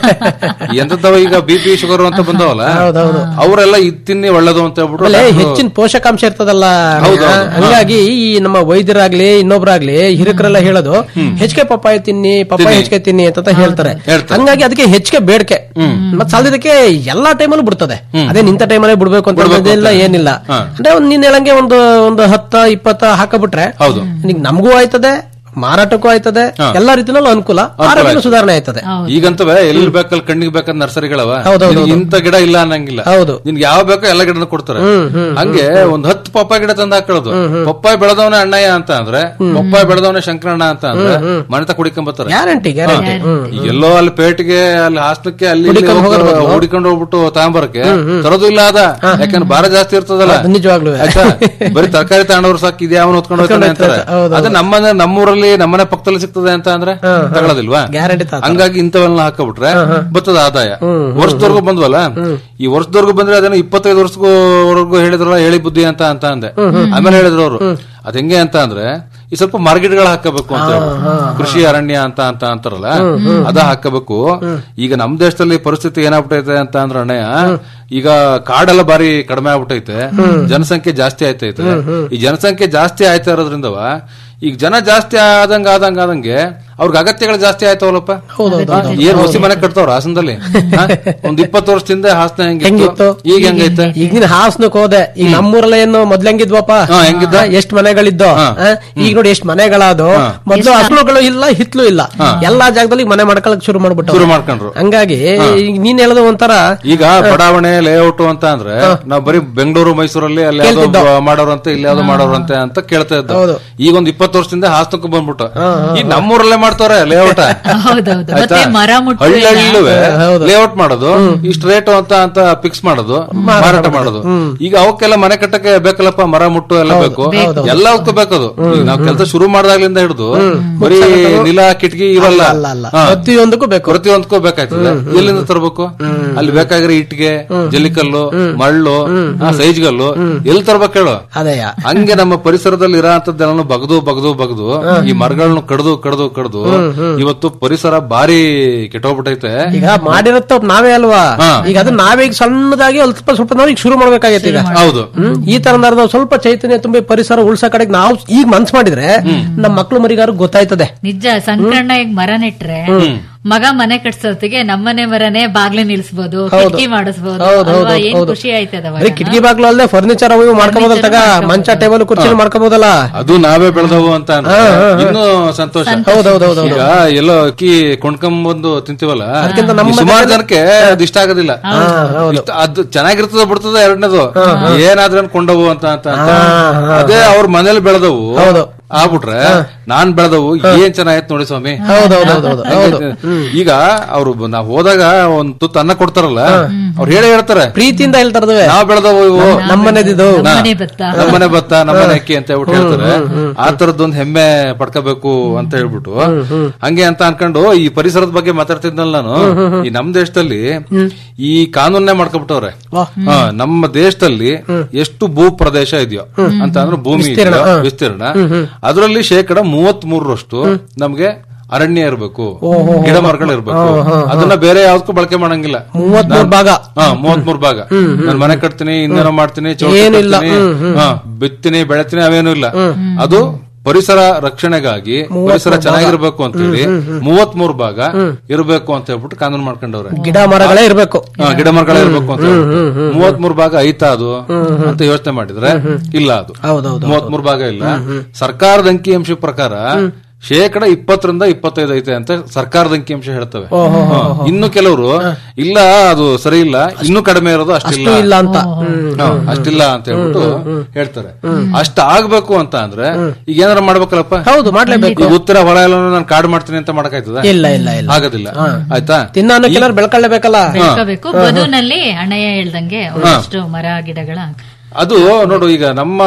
Speaker 15: ಎಂತದವ ಈಗ ಬಿ ಪಿ ಶುಗರ್ ಅಂತ ಬಂದವಲ್ಲ
Speaker 13: ಹೌದೌದು.
Speaker 15: ಅವರೆಲ್ಲ ಇದ್ ತಿನ್ನಿ ಒಳ್ಳೇದು ಅಂತ ಹೇಳ್ಬಿಟ್ಟು
Speaker 13: ಆಮೇಲೆ
Speaker 15: ಡಾಕ್ಟ್ರು-
Speaker 13: ಹೆಚ್ಚಿನ ಪೋಷಕಾಂಶ ಇರ್ತದಲ್ಲ
Speaker 15: ಹೌದು, ಹೌದು.
Speaker 13: ಹಂಗಾಗಿ ಈ ನಮ್ಮ ವೈದ್ಯರಾಗ್ಲಿ ಇನ್ನೊಬ್ರಾಗ್ಲಿ ಹಿರಿಕರೆಲ್ಲ ಹೇಳೋದು ಹೆಚ್ಚಿಗೆ ಪಪ್ಪಾಯ ತಿನ್ನಿ ಪಪ್ಪಾಯ
Speaker 15: ತಿನ್ನಿ.
Speaker 13: ಹೆಚ್ಚಿಗೆ ತಿನ್ನಿ ಅಂತ ಹೇಳ್ತಾರೆ
Speaker 15: ಹೇಳ್ತಾರೆ.
Speaker 13: ಹಂಗಾಗಿ ಅದಕ್ಕೆ ಹೆಚ್ಚಿಗೆ ಬೇಡಿಕೆ ಮತ್ ಸಾಲದಕ್ಕೆ ಎಲ್ಲಾ ಟೈಮಲ್ಲೂ ಬಿಡ್ತದೆ ಅದೇ ನಿಂತ ಟೈಮಲ್ಲೇ ಬಿಡ್ಬೇಕು ಅಂತ
Speaker 15: ಬಿಡ್ಬೇಕು
Speaker 13: ಅನ್ನೋದಿಲ್ಲ
Speaker 15: ಅಂತ.
Speaker 13: ಏನಿಲ್ಲ
Speaker 15: ಹಾ.
Speaker 13: ಅಂದ್ರೆ ಒಂದ್ ನೀನ್ ಹೇಳಂಗೆ ಒಂದು ಒಂದು ಹತ್ತ ಇಪ್ಪತ್ತ ಹಾಕಬಿಟ್ರೆ
Speaker 15: ಹೌದು.
Speaker 13: ನಿಗ್ ನಮಗೂ ಆಯ್ತದೆ ಮಾರಾಟಕ್ಕೂ ಆಯ್ತದೆ
Speaker 15: ಹಾ.
Speaker 13: ಎಲ್ಲಾ ರೀತಿನಲ್ಲೂ ಅನುಕೂಲ ಆರೋಗ್ಯ
Speaker 15: ಆಯ್ತು.
Speaker 13: ಸುಧಾರಣೆ ಆಯ್ತದೆ
Speaker 15: ಈಗಂತವೇ ಎಲ್ಲಿ ಬೇಕಲ್ಲಿ ಕಣ್ಣಿಗೆ ಬೇಕಾದ ನರ್ಸರಿಗಳವ
Speaker 13: ಹೌದೌದು,
Speaker 15: ನಿನ್ಗೆ
Speaker 13: ಹೌದು.
Speaker 15: ಇಂಥ ಗಿಡ ಇಲ್ಲ ಅನ್ನಂಗಿಲ್ಲ
Speaker 13: ಹೌದು.
Speaker 15: ನಿನ್ಗೆ ಯಾವ ಬೇಕೋ ಎಲ್ಲ ಗಿಡನ ಕೊಡ್ತಾರೆ ಹಂಗೆ ಒಂದ್ ಹತ್ತು ಪಪ್ಪಾಯ ಗಿಡ ತಂದು ಹಾಕೊಳ್ಳೋದು ಪಪ್ಪಾಯ ಬೆಳೆದವನೇ ಅಣ್ಣಯ್ಯ ಅಂತ ಅಂದ್ರೆ ಪಪ್ಪಾಯ ಬೆಳೆದವನೇ ಶಂಕರಣ್ಣ ಅಂತ ಅಂದ್ರೆ ಮನೆತ ಕುಡಿಕೊಂಡ್ ಬರ್ತಾರೆ
Speaker 13: ಗ್ಯಾರಂಟಿ ಗ್ಯಾರಂಟಿ
Speaker 15: ಈಗ ಎಲ್ಲೋ ಅಲ್ಲಿ ಪೇಟೆಗೆ ಅಲ್ಲಿ ಹಾಸ್ಟಕ್ಕೆ ಅಲ್ಲಿ ಇಲ್ಲಿ
Speaker 13: ಹುಡಿಕೊಂಡ್
Speaker 15: ಹೋಗಿ
Speaker 13: ಹೋಗೋದ್ ಬದ್ಲು.
Speaker 15: ಹುಡಿಕೊಂಡು ಹೋಗ್ಬಿಟ್ಟು ತಗೊಂಬರಕ್ಕೆ ತರೋದು ಇಲ್ಲ ಅದ ಯಾಕಂದ್ರೆ ಭಾರ ಜಾಸ್ತಿ ಇರ್ತದಲ್ಲ
Speaker 13: ಅದು ನಿಜವಾಗ್ಲೂ
Speaker 15: ಆಯ್ತಾ ಬರೀ ತರಕಾರಿ ತಗೊಂಡವ್ರು ಸಾಕು ಇದೇ ಅವನು ಹೊತ್ಕೊಂಡು ಹೋಗ್ತಾನೆ ಅಂತಾರೆ
Speaker 13: ಹೌದು, ಹೌದು.
Speaker 15: ಅದೇ ನಮ್ಮನೆ ನಮ್ಮೂರಲ್ಲಿ ನಮ್ಮನೆ ಪಕ್ಕದಲ್ಲಿ ಸಿಗ್ತದೆ ಅಂತ ಅಂದ್ರೆ ತಗೊಳ್ಳೋದಿಲ್ವಾ
Speaker 13: ಗ್ಯಾರಂಟಿ ತಾತ.
Speaker 15: ಹಂಗಾಗಿ ಇಂಥವೆಲ್ಲ ಹಾಕಬಿಟ್ರೆ ಬರ್ತದ ಆದಾಯ ವರ್ಷದವರೆಗೂ ಬಂದ್ವಲ್ಲ ಈ ವರ್ಷದವರೆಗೂ ಬಂದ್ರೆ ಅದೇನೋ ಇಪ್ಪತ್ತೈದು ವರ್ಷವರೆಗೂ ಹೇಳಿದ್ರಲ್ಲ ಹೇಳಿ ಬುದ್ಧಿ ಅಂತ ಅಂತ ಅಂದೆ ಆಮೇಲೆ ಹೇಳಿದ್ರು ಅವರು ಅದ್ ಹೆಂಗೆ ಅಂತ ಅಂದ್ರೆ ಈ ಸ್ವಲ್ಪ ಮಾರ್ಕೆಟ್ಗಳು ಹಾಕಬೇಕು ಅಂತ ಹೇಳಿ. ಕೃಷಿ ಅರಣ್ಯ ಅಂತ ಅಂತ ಅಂತಾರಲ್ಲ ಅದ ಹಾಕಬೇಕು ಈಗ ನಮ್ ದೇಶದಲ್ಲಿ ಪರಿಸ್ಥಿತಿ ಏನಾಗ್ಬಿಟ್ಟೈತೆ ಅಂತ ಅಂದ್ರೆ ಅಣ್ಣಯ್ಯ ಈಗ ಕಾಡೆಲ್ಲ ಬಾರಿ ಕಡಿಮೆ ಆಗ್ಬಿಟ್ಟೈತೆ ಜನಸಂಖ್ಯೆ ಜಾಸ್ತಿ ಆಯ್ತೈತೆ ಈ ಜನಸಂಖ್ಯೆ ಜಾಸ್ತಿ ಆಯ್ತಾ ಇರೋದ್ರಿಂದವ ಈಗ ಜನ ಜಾಸ್ತಿ ಆದಂಗ ಆದಂಗ ಆದಂಗೆ ಅವ್ರಿಗೆ ಅಗತ್ಯಗಳು ಜಾಸ್ತಿ ಆಯ್ತವಲ್ಲಪ್ಪ ಏನ್ ಹೊಸಿ ಮನೆ ಕಟ್ತಾವ್ರ ಹಾಸನದಲ್ಲಿ ಹಾ? ಒಂದ್ ಇಪ್ಪತ್ತು ವರ್ಷದಿಂದ ಹಾಸನ ಹೆಂಗಿತ್ತು
Speaker 13: ಹೆಂಗಿತ್ತು
Speaker 15: ಈಗ ಹೆಂಗೈತೆ
Speaker 13: ಈಗ ನೀನ್ ಹಾಸನಕ್ ಹೋದೆ ಈಗ ನಮ್ಮೂರಲ್ಲ ಏನು ಮೊದ್ಲು ಹೆಂಗಿದ್ವಪ್ಪ
Speaker 15: ಹಾ, ಹೆಂಗಿದ್ದ?
Speaker 13: ಎಷ್ಟ್ ಮನೆಗಳಿದ್ದೋ
Speaker 15: ಹಾ.
Speaker 13: ಆ, ಈಗ ನೋಡಿ ಎಷ್ಟ್ ಮನೆಗಳಾದೋ ಮೊದ್ಲು ಹಸ್ಳುಗಳು ಇಲ್ಲ ಹಿತ್ಲು ಇಲ್ಲ ಎಲ್ಲಾ ಜಾಗದಲ್ಲಿ ಈಗ ಮನೆ ಮಾಡ್ಕೊಳಕ್ ಶುರು ಮಾಡ್ಬಿಟ್ಟು
Speaker 15: ಶುರು ಮಾಡ್ಕೊಂಡ್ರು
Speaker 13: ಹಂಗಾಗಿ ಈಗ ನೀನ್ ಹೇಳೋದು ಒಂಥರ
Speaker 15: ಈಗ ಬಡಾವಣೆ ಲೇಔಟ್ ಅಂತ ಅಂದ್ರೆ ನಾವ್ ಬರೀ ಬೆಂಗಳೂರು ಮೈಸೂರಲ್ಲಿ ಅಲ್ಲಿ ಯಾವ್ದೋ
Speaker 13: ಕೇಳ್ತಿದ್ದೋ.
Speaker 15: ಮಾಡೋರಂತೆ ಇಲ್ಲಿ ಯಾವ್ದೋ ಮಾಡೋರಂತೆ ಅಂತ ಕೇಳ್ತಾ ಇದ್ದ
Speaker 13: ಹೌದು.
Speaker 15: ಈಗ ಒಂದ್ ಇಪ್ಪತ್ತು ವರ್ಷದಿಂದ ಹಾಸನಕ್ಕೆ ಬಂದ್ಬಿಟ್ಟು ಈಗ ನಮ್ಮೂರಲ್ಲೇ ಮಾಡ್ತಾವ್ರೆ ಲೇಔಟ್
Speaker 14: ಹೌದೌದು ಮತ್ತೆ ಮರ ಮುಟ್ಟು
Speaker 15: ಹಳ್ಳಿಯಲ್ಲೂ ಲೇಔಟ್ ಮಾಡೋದು ಇಷ್ಟ ರೇಟ್ ಅಂತ ಅಂತ ಫಿಕ್ಸ್ ಮಾಡೋದು ಮಾರಾಟ ಮಾಡೋದು ಈಗ ಅವಕ್ಕೆಲ್ಲ ಮನೆ ಕಟ್ಟಕ್ಕೆ ಬೇಕಲ್ಲಪ್ಪ ಮರ ಮುಟ್ಟು ಎಲ್ಲ ಬೇಕು ಎಲ್ಲವಕ್ಕೂ ಬೇಕದು ಈಗ ನಾವ್ ಕೆಲಸ ಶುರು ಮಾಡ್ದಾಗ್ಲಿಂದ ಹಿಡಿದು ಬರೀ ನಿಲ ಕಿಟಕಿ ಇರಲ್ಲ
Speaker 13: ಅಲ್ಲ ಅಲ್ಲ
Speaker 15: ಹಾ.
Speaker 13: ಪ್ರತಿಯೊಂದಕ್ಕೂ ಬೇಕು
Speaker 15: ಪ್ರತಿಯೊಂದಕ್ಕೂ ಬೇಕಾಯ್ತದೆ ಎಲ್ಲಿಂದ ತರಬೇಕು ಅಲ್ಲಿ ಬೇಕಾಗಿರೋ ಇಟ್ಟಿಗೆ ಜಲ್ಲಿಕಲ್ಲು ಮಳ್ಳು ಆ, ಸೈಜ್ಗಲ್ಲು ಎಲ್ಲಿ ತರ್ಬೇಕು ಹೇಳು
Speaker 13: ಅದೇಯ
Speaker 15: ಹಂಗೆ ನಮ್ಮ ಪರಿಸರದಲ್ಲಿ ಇರೋ ಅಂತದ್ದೆಲ್ಲ ಬಗದು ಬಗದು ಬಗದು ಈ ಮರಗಳನ್ನು ಕಡ್ದು ಕಡ್ದು ಕಡ್ದು ಇವತ್ತು ಪರಿಸರ ಬಾರಿ ಕೆಟ್ಟೋಗ್ಬಿಟ್ಟೈತೆ
Speaker 13: ಈಗ ಮಾಡಿರತ್ತ ನಾವೇ ಅಲ್ವಾ
Speaker 15: ಹಾ.
Speaker 13: ಈಗ ಅದನ್ನ ನಾವೇ ಈಗ ಸಣ್ಣದಾಗಿ ಸ್ವಲ್ಪ ಸ್ವಲ್ಪ ನಾವು ಈಗ ಶುರು ಮಾಡ್ಬೇಕಾಗೈತೆ ಈಗ
Speaker 15: ಹೌದು
Speaker 13: ಹ್ಮ್ ಈ ತರ ನಾವು ಸ್ವಲ್ಪ ಚೈತನ್ಯ ತುಂಬಿ ಪರಿಸರ ಉಳ್ಸೋ ಕಡೆಗೆ ನಾವು ಈಗ ಮನ್ಸ್ ಮಾಡಿದ್ರೆ ನಮ್ಮ ಮಕ್ಳು ಮರಿಗಾರು ಗೊತ್ತಾಯ್ತದೆ
Speaker 14: ನಿಜ ಸಂಕ್ರಣ್ಣ ಈಗ ಮರ ನೆಟ್ರೆ ಮಗ ಮನೆ ಕಟ್ಸೋತ್ತಿಗೆ ನಮ್ಮನೆ ಮರನೇ ಬಾಗ್ಲೆ ನಿಲ್ಸ್ಬೋದು
Speaker 13: ಹೌದು.
Speaker 14: ಕಿಟಕಿ ಮಾಡಿಸ್ಬೋದು
Speaker 13: ಹೌದು, ಹೌದು,
Speaker 14: ಅಲ್ವಾ? ಏನ್
Speaker 13: ಹೌದು.
Speaker 14: ಖುಷಿ ಆಯ್ತದ
Speaker 13: ಬರೀ ಕಿಟಕಿ ಬಾಗ್ಲು ಅಲ್ಲದೆ ಫರ್ನಿಚರ್ ಅವು ಇವು ಮಾಡ್ಕೋಬೋದಲ್ಲ ತಗ ಮಂಚ ಟೇಬಲ್ ಕುರ್ಚಿ ಮಾಡ್ಕೋಬಹುದಲ್ಲ
Speaker 15: ಅದು ನಾವೇ ಬೆಳೆದವು ಅಂತ ಅಂದ್ರೆ ಇನ್ನೂ ಸಂತೋಷ
Speaker 13: ಹೌದೌದೌದು
Speaker 15: ಈಗ ಎಲ್ಲೋ ಅಕ್ಕಿ ಕೊಂಡ್ಕೊಂಬಂದು ತಿಂತೀವಲ್ಲ
Speaker 13: ಅದಕ್ಕಿಂತ ನಮ್ಮ
Speaker 15: ಈ ಸುಮಾರು
Speaker 13: ಮನೆಯಲ್ಲಿ-
Speaker 15: ಜನಕ್ಕೆ ಅದು ಇಷ್ಟ ಆಗೋದಿಲ್ಲ ಇಷ್ಟ- ಅದು ಚೆನ್ನಾಗಿರ್ತದ ಬಿಡ್ತದ ಎರಡನೇದು ಏನಾದ್ರೆ ಕೊಂಡವು ಅಂತ ಅಂತ ಅಂತ. ಅದೇ ಅವ್ರ ಮನೇಲಿ ಬೆಳೆದವು ಆಗ್ಬಿಟ್ರೆ ನಾನ್ ಬೆಳೆದವು ಏನ್ ಚೆನ್ನಾಗಿತ್ತು ನೋಡಿ ಸ್ವಾಮಿ
Speaker 13: ಹೌದೌದೌದು ಹೌದು
Speaker 15: ಈಗ ಅವ್ರು ಬ- ನಾವ್ ಹೋದಾಗ ಒಂದ್ ತುತ್ತು ಅನ್ನ ಕೊಡ್ತಾರಲ್ಲ ಅವ್ರು ಹೇಳೇ ಹೇಳ್ತಾರೆ
Speaker 13: ಪ್ರೀತಿಯಿಂದ ಹೇಳ್ತಾರದವೆ
Speaker 15: ನಾವ್ ಬೆಳೆದವು ಇವು
Speaker 13: ನಮ್ಮನೆದಿದು
Speaker 14: ನಮ್ಮನೆ ಭತ್ತ.
Speaker 15: ನಮ್ಮನೆ ಭತ್ತ ನಮ್ಮನೆ ಅಕ್ಕಿ ಅಂತ ಹೇಳ್ಬಿಟ್ಟು ಹೇಳ್ತಾರೆ ಆ ತರದೊಂದ್ ಹೆಮ್ಮೆ ಪಡ್ಕೋಬೇಕು ಅಂತ ಹೇಳ್ಬಿಟ್ಟು ಹಂಗೆ ಅಂತ ಅನ್ಕೊಂಡು ಈ ಪರಿಸರದ ಬಗ್ಗೆ ಮಾತಾಡ್ತಿದ್ನಲ್ಲ ನಾನು ಈ ನಮ್ ದೇಶದಲ್ಲಿ ಈ ಕಾನೂನ್ನೇ ಮಾಡ್ಕೊಬಿಟ್ಟವ್ರೆ ಹಾ, ನಮ್ಮ ದೇಶದಲ್ಲಿ ಎಷ್ಟು ಭೂ ಪ್ರದೇಶ ಇದೆಯೋ ಅಂತ ಅಂದ್ರೆ ಭೂಮಿ
Speaker 13: ವಿಸ್ತೀರ್ಣ,
Speaker 15: ಇದೆಯೋ,
Speaker 13: ಹಾ.
Speaker 15: ವಿಸ್ತೀರ್ಣ ಅದರಲ್ಲಿ ಶೇಕಡ ಮೂವತ್ ಮೂರರಷ್ಟು ನಮ್ಗೆ ಅರಣ್ಯ ಇರಬೇಕು ಗಿಡ ಮರಗಳು ಇರ್ಬೇಕು ಅದನ್ನ ಬೇರೆ ಯಾವ್ದಕ್ಕೂ ಬಳಕೆ ಮಾಡಂಗಿಲ್ಲ
Speaker 13: ಮೂವತ್ಮೂರು ಭಾಗ
Speaker 15: ಹಾ ಮೂವತ್ಮೂರು ಭಾಗ ನಾನು ಮನೆ ಕಟ್ತೀನಿ ಇನ್ನೇನೋ ಮಾಡ್ತೀನಿ ಚೌಟ್ರಿ
Speaker 13: ಏನೂ ಇಲ್ಲ.
Speaker 15: ಕಟ್ತೀನಿ,
Speaker 13: ಹ್ಮ್, ಹ್ಮ್.
Speaker 15: ಹಾ, ಬಿತ್ತೀನಿ ಬೆಳೆತೀನಿ ಅವೇನು ಇಲ್ಲ ಅದು ಪರಿಸರ ರಕ್ಷಣೆಗಾಗಿ ಪರಿಸರ ಚೆನ್ನಾಗಿರ್ಬೇಕು ಅಂತ ಹೇಳಿ ಮೂವತ್ ಮೂರು ಭಾಗ ಇರಬೇಕು ಅಂತ ಹೇಳ್ಬಿಟ್ಟು ಕಾನೂನು ಮಾಡ್ಕೊಂಡವ್ರೆ
Speaker 13: ಗಿಡ ಮರಗಳೇ ಇರ್ಬೇಕು
Speaker 15: ಹಾ, ಗಿಡ ಮರಗಳೇ ಇರ್ಬೇಕು ಅಂತ ಮೂವತ್ ಮೂರು ಭಾಗ ಐತಾ ಅದು ಅಂತ ಯೋಚನೆ ಮಾಡಿದ್ರೆ ಇಲ್ಲ ಅದು ಮೂವತ್ ಮೂರು ಭಾಗ ಇಲ್ಲ ಸರ್ಕಾರದ ಅಂಕಿಅಂಶ ಪ್ರಕಾರ ಶೇಕಡ ಇಪ್ಪತ್ತರಿಂದ ಇಪ್ಪತ್ತೈದು ಐತೆ ಅಂತ ಸರ್ಕಾರದ ಅಂಕಿಅಂಶ ಹೇಳ್ತವೆ ಹಾ. ಇನ್ನು ಕೆಲವರು ಇಲ್ಲ ಅದು ಸರಿ ಇಲ್ಲ ಇನ್ನು ಕಡಿಮೆ ಇರೋದು ಅಷ್ಟಿಲ್ಲ
Speaker 13: ಅಷ್ಟು ಇಲ್ಲ ಅಂತ
Speaker 15: ಹಾ, ಅಷ್ಟಿಲ್ಲ ಅಂತ ಹೇಳ್ಬಿಟ್ಟು ಹೇಳ್ತಾರೆ ಅಷ್ಟ ಆಗ್ಬೇಕು ಅಂತ ಅಂದ್ರೆ ಈಗ ಏನಾರ ಮಾಡ್ಬೇಕಲ್ಲಪ್ಪ
Speaker 13: ಹೌದು ಮಾಡ್ಲೇಬೇಕು
Speaker 15: ಈಗ ಉತ್ತರ ಹೊಲ ಎಲ್ಲ ನಾನು ಕಾಡು ಮಾಡ್ತೀನಿ ಅಂತ ಮಾಡಕ್ಕಾಯ್ತದ
Speaker 13: ಇಲ್ಲ ಇಲ್ಲ ಇಲ್ಲ
Speaker 15: ಆಗೋದಿಲ್ಲ ಆಯ್ತಾ
Speaker 13: ತಿನ್ನಾನು ಕೆಲವರು ಬೆಳ್ಕೊಳ್ಳೇಬೇಕಲ್ಲ
Speaker 14: ಬೆಳ್ಕೋಬೇಕು ಬದುನಲ್ಲಿ ಅಣ್ಣಯ್ಯ ಹೇಳ್ದಂಗೆ ಒಂದಷ್ಟು ಮರ ಗಿಡಗಳ
Speaker 15: ಅದು ನೋಡು ಈಗ ನಮ್ಮ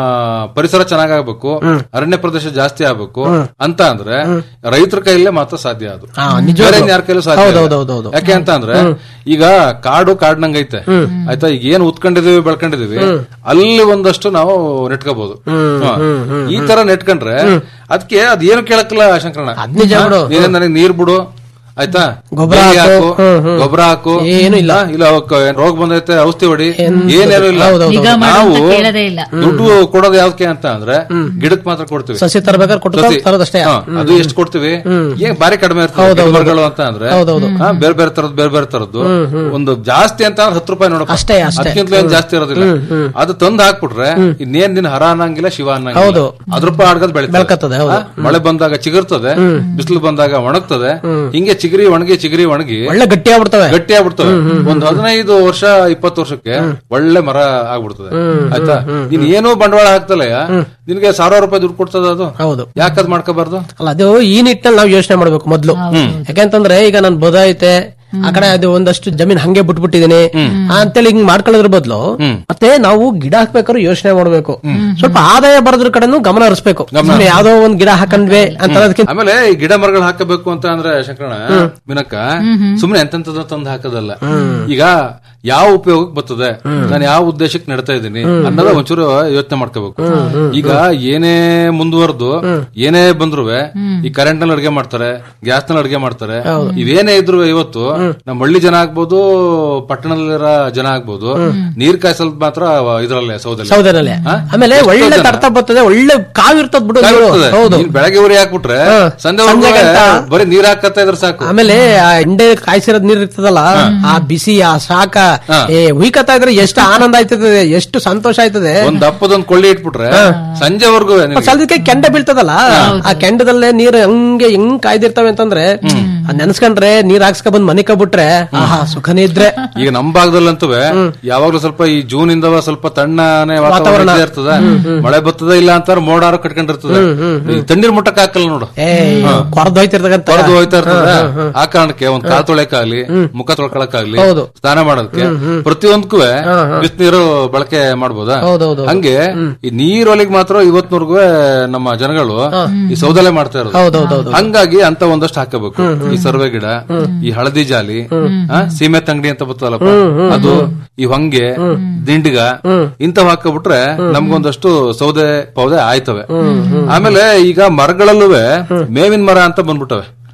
Speaker 15: ಪರಿಸರ ಚೆನ್ನಾಗಾಗ್ಬೇಕು ಅರಣ್ಯ ಪ್ರದೇಶ ಜಾಸ್ತಿ ಆಗ್ಬೇಕು ಅಂತ ಅಂದ್ರೆ ರೈತರ ಕೈಲೇ ಮಾತ್ರ ಸಾಧ್ಯ ಅದು
Speaker 13: ಹಾ, ನಿಜವಾಗ್ಲೂ.
Speaker 15: ಬೇರೆ ಯಾರ ಕೈಲೂ ಸಾಧ್ಯ ಇಲ್ಲ.
Speaker 13: ಹೌದೌದೌದೌದು.
Speaker 15: ಯಾಕೆ ಅಂತ ಅಂದ್ರೆ ಈಗ ಕಾಡು ಕಾಡ್ನಂಗೈತೆ ಆಯ್ತಾ ಈಗ ಏನ್ ಉತ್ಕೊಂಡಿದೀವಿ ಬೆಳ್ಕೊಂಡಿದೀವಿ ಅಲ್ಲಿ ಒಂದಷ್ಟು ನಾವು ನೆಟ್ಕೋಬಹುದು ಹಾ. ಈ ತರ ನೆಟ್ಕೊಂಡ್ರೆ ಅದಕ್ಕೆ ಅದ್ ಏನು ಕೇಳಕ್ಕಿಲ್ಲ ಶಂಕರಣ್ಣ
Speaker 13: ನಿಜ ಬಿಡು.
Speaker 15: ನೀನೇ ನನಗೆ ನೀರ್ ಬಿಡು ಆಯ್ತಾ
Speaker 13: ಗೊಬ್ಬರ
Speaker 15: ಬೇಲಿ
Speaker 13: ಹಾಕು.
Speaker 15: ಹಾಕು
Speaker 13: ಹ್ಮ್, ಹ್ಮ್.
Speaker 15: ಗೊಬ್ಬರ ಹಾಕು
Speaker 13: ಏನು ಇಲ್ಲ.
Speaker 15: ಹಾ, ಇಲ್ಲ ಅವಕ್ಕ ಏನ್ ರೋಗ ಬಂದೈತೆ ಔಷಧಿ ಹೊಡಿ ಏನೇನು ಇಲ್ಲ
Speaker 13: ಹೌದೌದು.
Speaker 14: ಈಗ ಮಾಡು
Speaker 15: ನಾವು
Speaker 14: ಅಂತ ಕೇಳೋದೇ ಇಲ್ಲ
Speaker 15: ದುಡ್ಡು ಕೊಡೋದು ಯಾವ್ದಕ್ಕೆ ಅಂತ ಅಂದ್ರೆ ಗಿಡಕ್ ಮಾತ್ರ ಕೊಡ್ತೀವಿ
Speaker 13: ಸಸಿ ತರಬೇಕಾದ್ರೆ ಕೊಟ್ಟು
Speaker 15: ಸಸಿ.
Speaker 13: ತರೋದಷ್ಟೇ
Speaker 15: ಹಾ, ಅದು ಎಷ್ಟು ಕೊಡ್ತೀವಿ ಏನ್ ಬಾರಿ ಕಡಿಮೆ ಇರ್ತದೆ ಗಿಡ ಮರಗಳು ಅಂತ ಅಂದ್ರೆ
Speaker 13: ಹೌದೌದು.
Speaker 15: ಹಾ, ಬೇರೆ ಬೇರೆ ತರದ್ ಬೇರೆ ಬೇರೆ ತರದ್ದು ಒಂದು ಜಾಸ್ತಿ ಅಂತ ಅಂದ್ರೆ ಹತ್ತು ರೂಪಾಯಿ ನೋಡಪ್ಪ
Speaker 13: ಅಷ್ಟೇ, ಅಷ್ಟೇ.
Speaker 15: ಅದಕ್ಕಿಂತ ಏನ್ ಜಾಸ್ತಿ ಇರೋದಿಲ್ಲ ಅದು ತಂದು ಹಾಕ್ಬಿಟ್ರೆ ಇನ್ನೇನ್ ದಿನ ಹರ ಅನ್ನಂಗಿಲ್ಲ ಶಿವ
Speaker 13: ಹೌದು.
Speaker 15: ಅನ್ನಂಗಿಲ್ಲ ಅದ್ರ ರೂಪಾಯಿ ಆಡ್ಗದ್
Speaker 13: ಬೆಳ್ಕತ್ತದೆ,
Speaker 15: ಬೆಳಿತದೆ
Speaker 13: ಹೌದು.
Speaker 15: ಮಳೆ ಬಂದಾಗ ಚಿಗುರ್ತದೆ ಬಿಸಿಲು ಬಂದಾಗ ಒಣಗ್ತದೆ ಹಿಂಗೆ ಚಿಗರಿ ಒಣಗಿ ಚಿಗರಿ ಒಣಗಿ
Speaker 13: ಒಳ್ಳೆ ಗಟ್ಟಿ ಆಗ್ಬಿಡ್ತವೆ
Speaker 15: ಗಟ್ಟಿ ಆಗ್ಬಿಡ್ತವೆ ಒಂದ್ ಹದಿನೈದು ವರ್ಷ ಇಪ್ಪತ್ತು ವರ್ಷಕ್ಕೆ ಒಳ್ಳೆ ಮರ ಆಗ್ಬಿಡ್ತದೆ ಆಯ್ತಾ ನೀನ್ ಏನೂ ಬಂಡವಾಳ ಹಾಕ್ತಲ್ಲ ನಿನ್ಗೆ ಸಾವಿರಾರು ರೂಪಾಯಿ ದುಡ್ಡು ಕೊಡ್ತದ ಅದು
Speaker 13: ಹೌದು
Speaker 15: ಯಾಕದ್ ಮಾಡ್ಕೋಬಾರ್ದು
Speaker 13: ಅಲ್ಲ ಅದು ಈ ನಿಟ್ಟಿನಲ್ಲಿ ನಾವು ಯೋಚನೆ ಮಾಡ್ಬೇಕು ಮೊದ್ಲು ಯಾಕಂತಂದ್ರೆ ಈಗ ನನ್ ಬದ ಐತೆ ಆ ಕಡೆ ಅದು ಒಂದಷ್ಟು ಜಮೀನ್ ಹಂಗೆ ಬಿಟ್ಬಿಟ್ಟಿದೀನಿ ಅಂತೇಳಿ ಹಿಂಗ್ ಮಾಡ್ಕೊಳ್ಳೋದ್ರ ಬದಲು ಮತ್ತೆ ನಾವು ಗಿಡ ಹಾಕ್ಬೇಕಾದ್ರೆ ಯೋಚನೆ ಮಾಡ್ಬೇಕು ಸ್ವಲ್ಪ ಆದಾಯ ಬರೋದ್ರ ಕಡೆನೂ ಗಮನ ಹರಿಸ್ಬೇಕು ಸುಮ್ನೆ ಯಾವ್ದೋ ಒಂದ್ ಗಿಡ ಹಾಕಂಡ್ವೆ ಅಂತ ಅನ್ನೋದಕ್ಕಿಂತ
Speaker 15: ಆಮೇಲೆ ಈ ಗಿಡ ಮರಗಳು ಹಾಕಬೇಕು ಅಂತ ಅಂದ್ರೆ ಶಂಕರಣ ಮಿನಕ್ಕ ಸುಮ್ನೆ ಎಂತೆಂತದ ತಂದು ಹಾಕೋದಲ್ಲ ಈಗ ಯಾವ ಉಪಯೋಗಕ್ಕೆ ಬರ್ತದೆ ನಾನು ಯಾವ ಉದ್ದೇಶಕ್ಕೆ ನಡ್ತಾ ಇದ್ದೀನಿ ಅನ್ನೋದ ಒಂಚೂರು ಯೋಚನೆ ಮಾಡ್ಕೋಬೇಕು ಈಗ ಏನೇ ಮುಂದುವರೆದು ಏನೇ ಬಂದ್ರು ಈ ಕರೆಂಟ್ ನಲ್ಲಿ ಅಡಿಗೆ ಮಾಡ್ತಾರೆ ಗ್ಯಾಸ್ ನಲ್ಲಿ ಅಡಿಗೆ ಮಾಡ್ತಾರೆ ಇವೇನೇ ಇದ್ರು ಇವತ್ತು ನಮ್ಮ ಹಳ್ಳಿ ಜನ ಆಗ್ಬೋದು ಪಟ್ಟಣದಲ್ಲಿರೋ ಜನ ಆಗ್ಬೋದು ನೀರ್ ಕಾಯಿಸಲ್ ಮಾತ್ರ ಇದ್ರಲ್ಲೇ ಸೌದೆಲೆ
Speaker 13: ಸೌದೆನಲ್ಲೇ
Speaker 15: ಹಾ?
Speaker 13: ಆಮೇಲೆ
Speaker 15: ಎಷ್ಟೋ
Speaker 13: ಒಳ್ಳೆ
Speaker 15: ಜನ-
Speaker 13: ತರ್ತ ಬರ್ತದೆ ಒಳ್ಳೆ ಕಾವಿರ್ತದ ಬಿಡು ನೀರು.
Speaker 15: ಇರ್ತದೆ.
Speaker 13: ಹೌದು
Speaker 15: ನೀನ್ ಬೆಳಗ್ಗೆ ಉರಿ ಹಾಕ್ಬಿಟ್ರೆ ಸಂಜೆ
Speaker 13: ಸಂಜೆ ಗಂಟ.
Speaker 15: ಬರೀ ನೀರ್ ಹಾಕತ್ತ ಇದ್ರ ಸಾಕು
Speaker 13: ಆಮೇಲೆ ಆ ಎಂಡೆ ಕಾಯಿಸಿರೋದ್ ನೀರ್ ಇರ್ತದಲ್ಲ ಆ ಬಿಸಿ ಆ ಶಾಖ ಏ ಉಯ್ಕತ್ತಾ ಇದ್ರೆ ಎಷ್ಟು ಆನಂದ ಆಯ್ತದೆ ಎಷ್ಟು ಸಂತೋಷ ಆಯ್ತದೆ
Speaker 15: ಒಂದ್ ದಪ್ಪದೊಂದ್ ಕೊಳ್ಳಿ ಇಟ್ಬಿಟ್ರೆ ಸಂಜೆವರೆಗೂ
Speaker 13: ಸ್ವಲ್ಪಕ್ಕೆ ಕೆಂಡ ಬೀಳ್ತದಲ್ಲ ಆ ಕೆಂಡದಲ್ಲೇ ನೀರು ಹಂಗೆ ಹೆಂಗ್ ಕಾಯ್ದಿರ್ತವೆ ಅಂತಂದ್ರೆ ಅದ್ ನೆನ್ಸ್ಕೊಂಡ್ರೆ ನೀರ್ ಹಾಕ್ಸ್ಕ ಬಂದ್ ಮನೆ ಕಬಿಟ್ರೆ ಆಹಾ ಸುಖನೇ ಇದ್ರೆ
Speaker 15: ಈಗ ನಮ್ ಭಾಗದಲ್ಲಂತೂ ಯಾವಾಗ್ಲೂ ಸ್ವಲ್ಪ ಈ ಜೂನ್ ಇಂದ ಸ್ವಲ್ಪ ತಣ್ಣನೆ ವಾತಾವರಣ
Speaker 13: ವಾತಾವರಣ.
Speaker 15: ಇದ್ದೇ ಇರ್ತದ ಮಳೆ ಬರ್ತದ ಇಲ್ಲ ಅಂತಾರ ಮೋಡಾರ ಕಟ್ಕೊಂಡಿರ್ತದೆ ಈ ತಣ್ಣೀರ್ ಮುಟ್ಟಕ್ ಹಾಕಲ್ಲ ನೋಡು
Speaker 13: ಏ ಕೊರದು ಹೋಯ್ತಿರ್ತಕ್ಕಂತ
Speaker 15: ಹೊರದು ಹೋಯ್ತಾ ಇರ್ತದ ಆ ಕಾರಣಕ್ಕೆ ಒಂದ್ ಕಾಲ್ ತೊಳೆಕಾಗ್ಲಿ ಮುಖ ತೊಳ್ಕೊಳಕ್ಕಾಗ್ಲಿ
Speaker 13: ಹೌದು.
Speaker 15: ಸ್ನಾನ ಮಾಡೋದಕ್ಕೆ ಪ್ರತಿಯೊಂದಕ್ಕೂ ಬಿಸಿನೀರು ಬಳಕೆ ಮಾಡ್ಬೋದಾ
Speaker 13: ಹೌದೌದು.
Speaker 15: ಹಂಗೆ ಈ ನೀರೊಲಿಗೆ ಮಾತ್ರ ಇವತ್ನವರೆಗೂ ನಮ್ಮ ಜನಗಳು ಈ ಸೌದಲೆ ಮಾಡ್ತಾ ಇರೋದು
Speaker 13: ಹೌದೌದೌದು.
Speaker 15: ಹಂಗಾಗಿ ಅಂತ ಒಂದಷ್ಟು ಹಾಕಬೇಕು ಈ ಸರ್ವೆ ಗಿಡ ಈ ಹಳದಿ ಜಾಲಿ ಆ, ಸೀಮೆ ತಂಗಡಿ ಅಂತ ಬರ್ತದಲ್ಲಪ್ಪ ಅದು ಈ ಹೊಂಗೆ ದಿಂಡಿಗ ಇಂಥವ್ ಹಾಕಬಿಟ್ರೆ ನಮ್ಗೊಂದಷ್ಟು ಸೌದೆ ಪೌದೆ ಆಯ್ತವೆ ಆಮೇಲೆ ಈಗ ಮರಗಳಲ್ಲೂ ಮೇವಿನ ಮರ ಅಂತ ಬಂದ್ಬಿಟ್ಟವೆ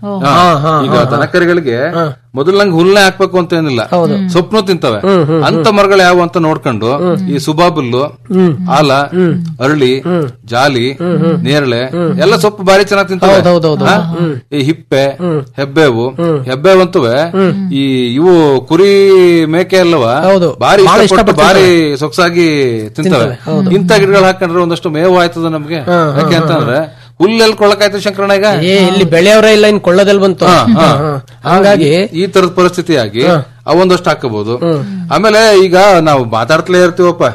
Speaker 15: ಹಾ, ಈಗ ದನಕರಿಗಳಿಗೆ ಮೊದಲು ನಂಗೆ ಹುಲ್ಲೆ ಹಾಕ್ಬೇಕು ಅಂತ ಏನಿಲ್ಲ ಸೊಪ್ಪು ತಿಂತವೆ ಅಂತ ಮರಗಳು ಯಾವ ಅಂತ ನೋಡ್ಕೊಂಡು ಈ ಸುಬಾಬುಲ್ಲು ಆಲ ಅರಳಿ ಜಾಲಿ ನೇರಳೆ ಎಲ್ಲ ಸೊಪ್ಪು ಬಾರಿ ಚೆನ್ನಾಗಿ ತಿಂತವೆ ಹಾ? ಈ ಹಿಪ್ಪೆ ಹೆಬ್ಬೇವು ಹೆಬ್ಬೇವಂತುವೆ ಈ ಇವು ಕುರಿ ಮೇಕೆ ಅಲ್ಲವ ಬಾರಿ
Speaker 13: ಬಾಳ
Speaker 15: ಇಷ್ಟಪಟ್ಟು
Speaker 13: ಇಷ್ಟಪಡ್ತವೆ.
Speaker 15: ಬಾರಿ ಸೊಗಸಾಗಿ ತಿಂತವೆ ಇಂತ ಗಿಡಗಳು ಹಾಕೊಂಡ್ರೆ ಒಂದಷ್ಟು ಮೇವು ಆಯ್ತದ ನಮ್ಗೆ ಯಾಕೆ ಅಂತಂದ್ರೆ ಹುಲ್ಲೆಲ್ಲಿ ಕೊಳ್ಳಕಾಯ್ತು ಶಂಕರಣ್ಣ ಈಗ
Speaker 13: ಏ ಇಲ್ಲಿ ಬೆಳೆಯವರೇ ಇಲ್ಲ ಇನ್ ಕೊಳ್ಳದಲ್ಲಿ ಬಂತು
Speaker 15: ಹಾ, ಹಾ.
Speaker 13: ಹಾ. ಹಂಗಾಗಿ
Speaker 15: ಈ ತರದ ಪರಿಸ್ಥಿತಿಯಾಗಿ ಅವೊಂದಷ್ಟು ಹಾಕಬಹುದು ಆಮೇಲೆ ಈಗ ನಾವು ಮಾತಾಡ್ತಲೇ ಇರ್ತೀವಪ್ಪ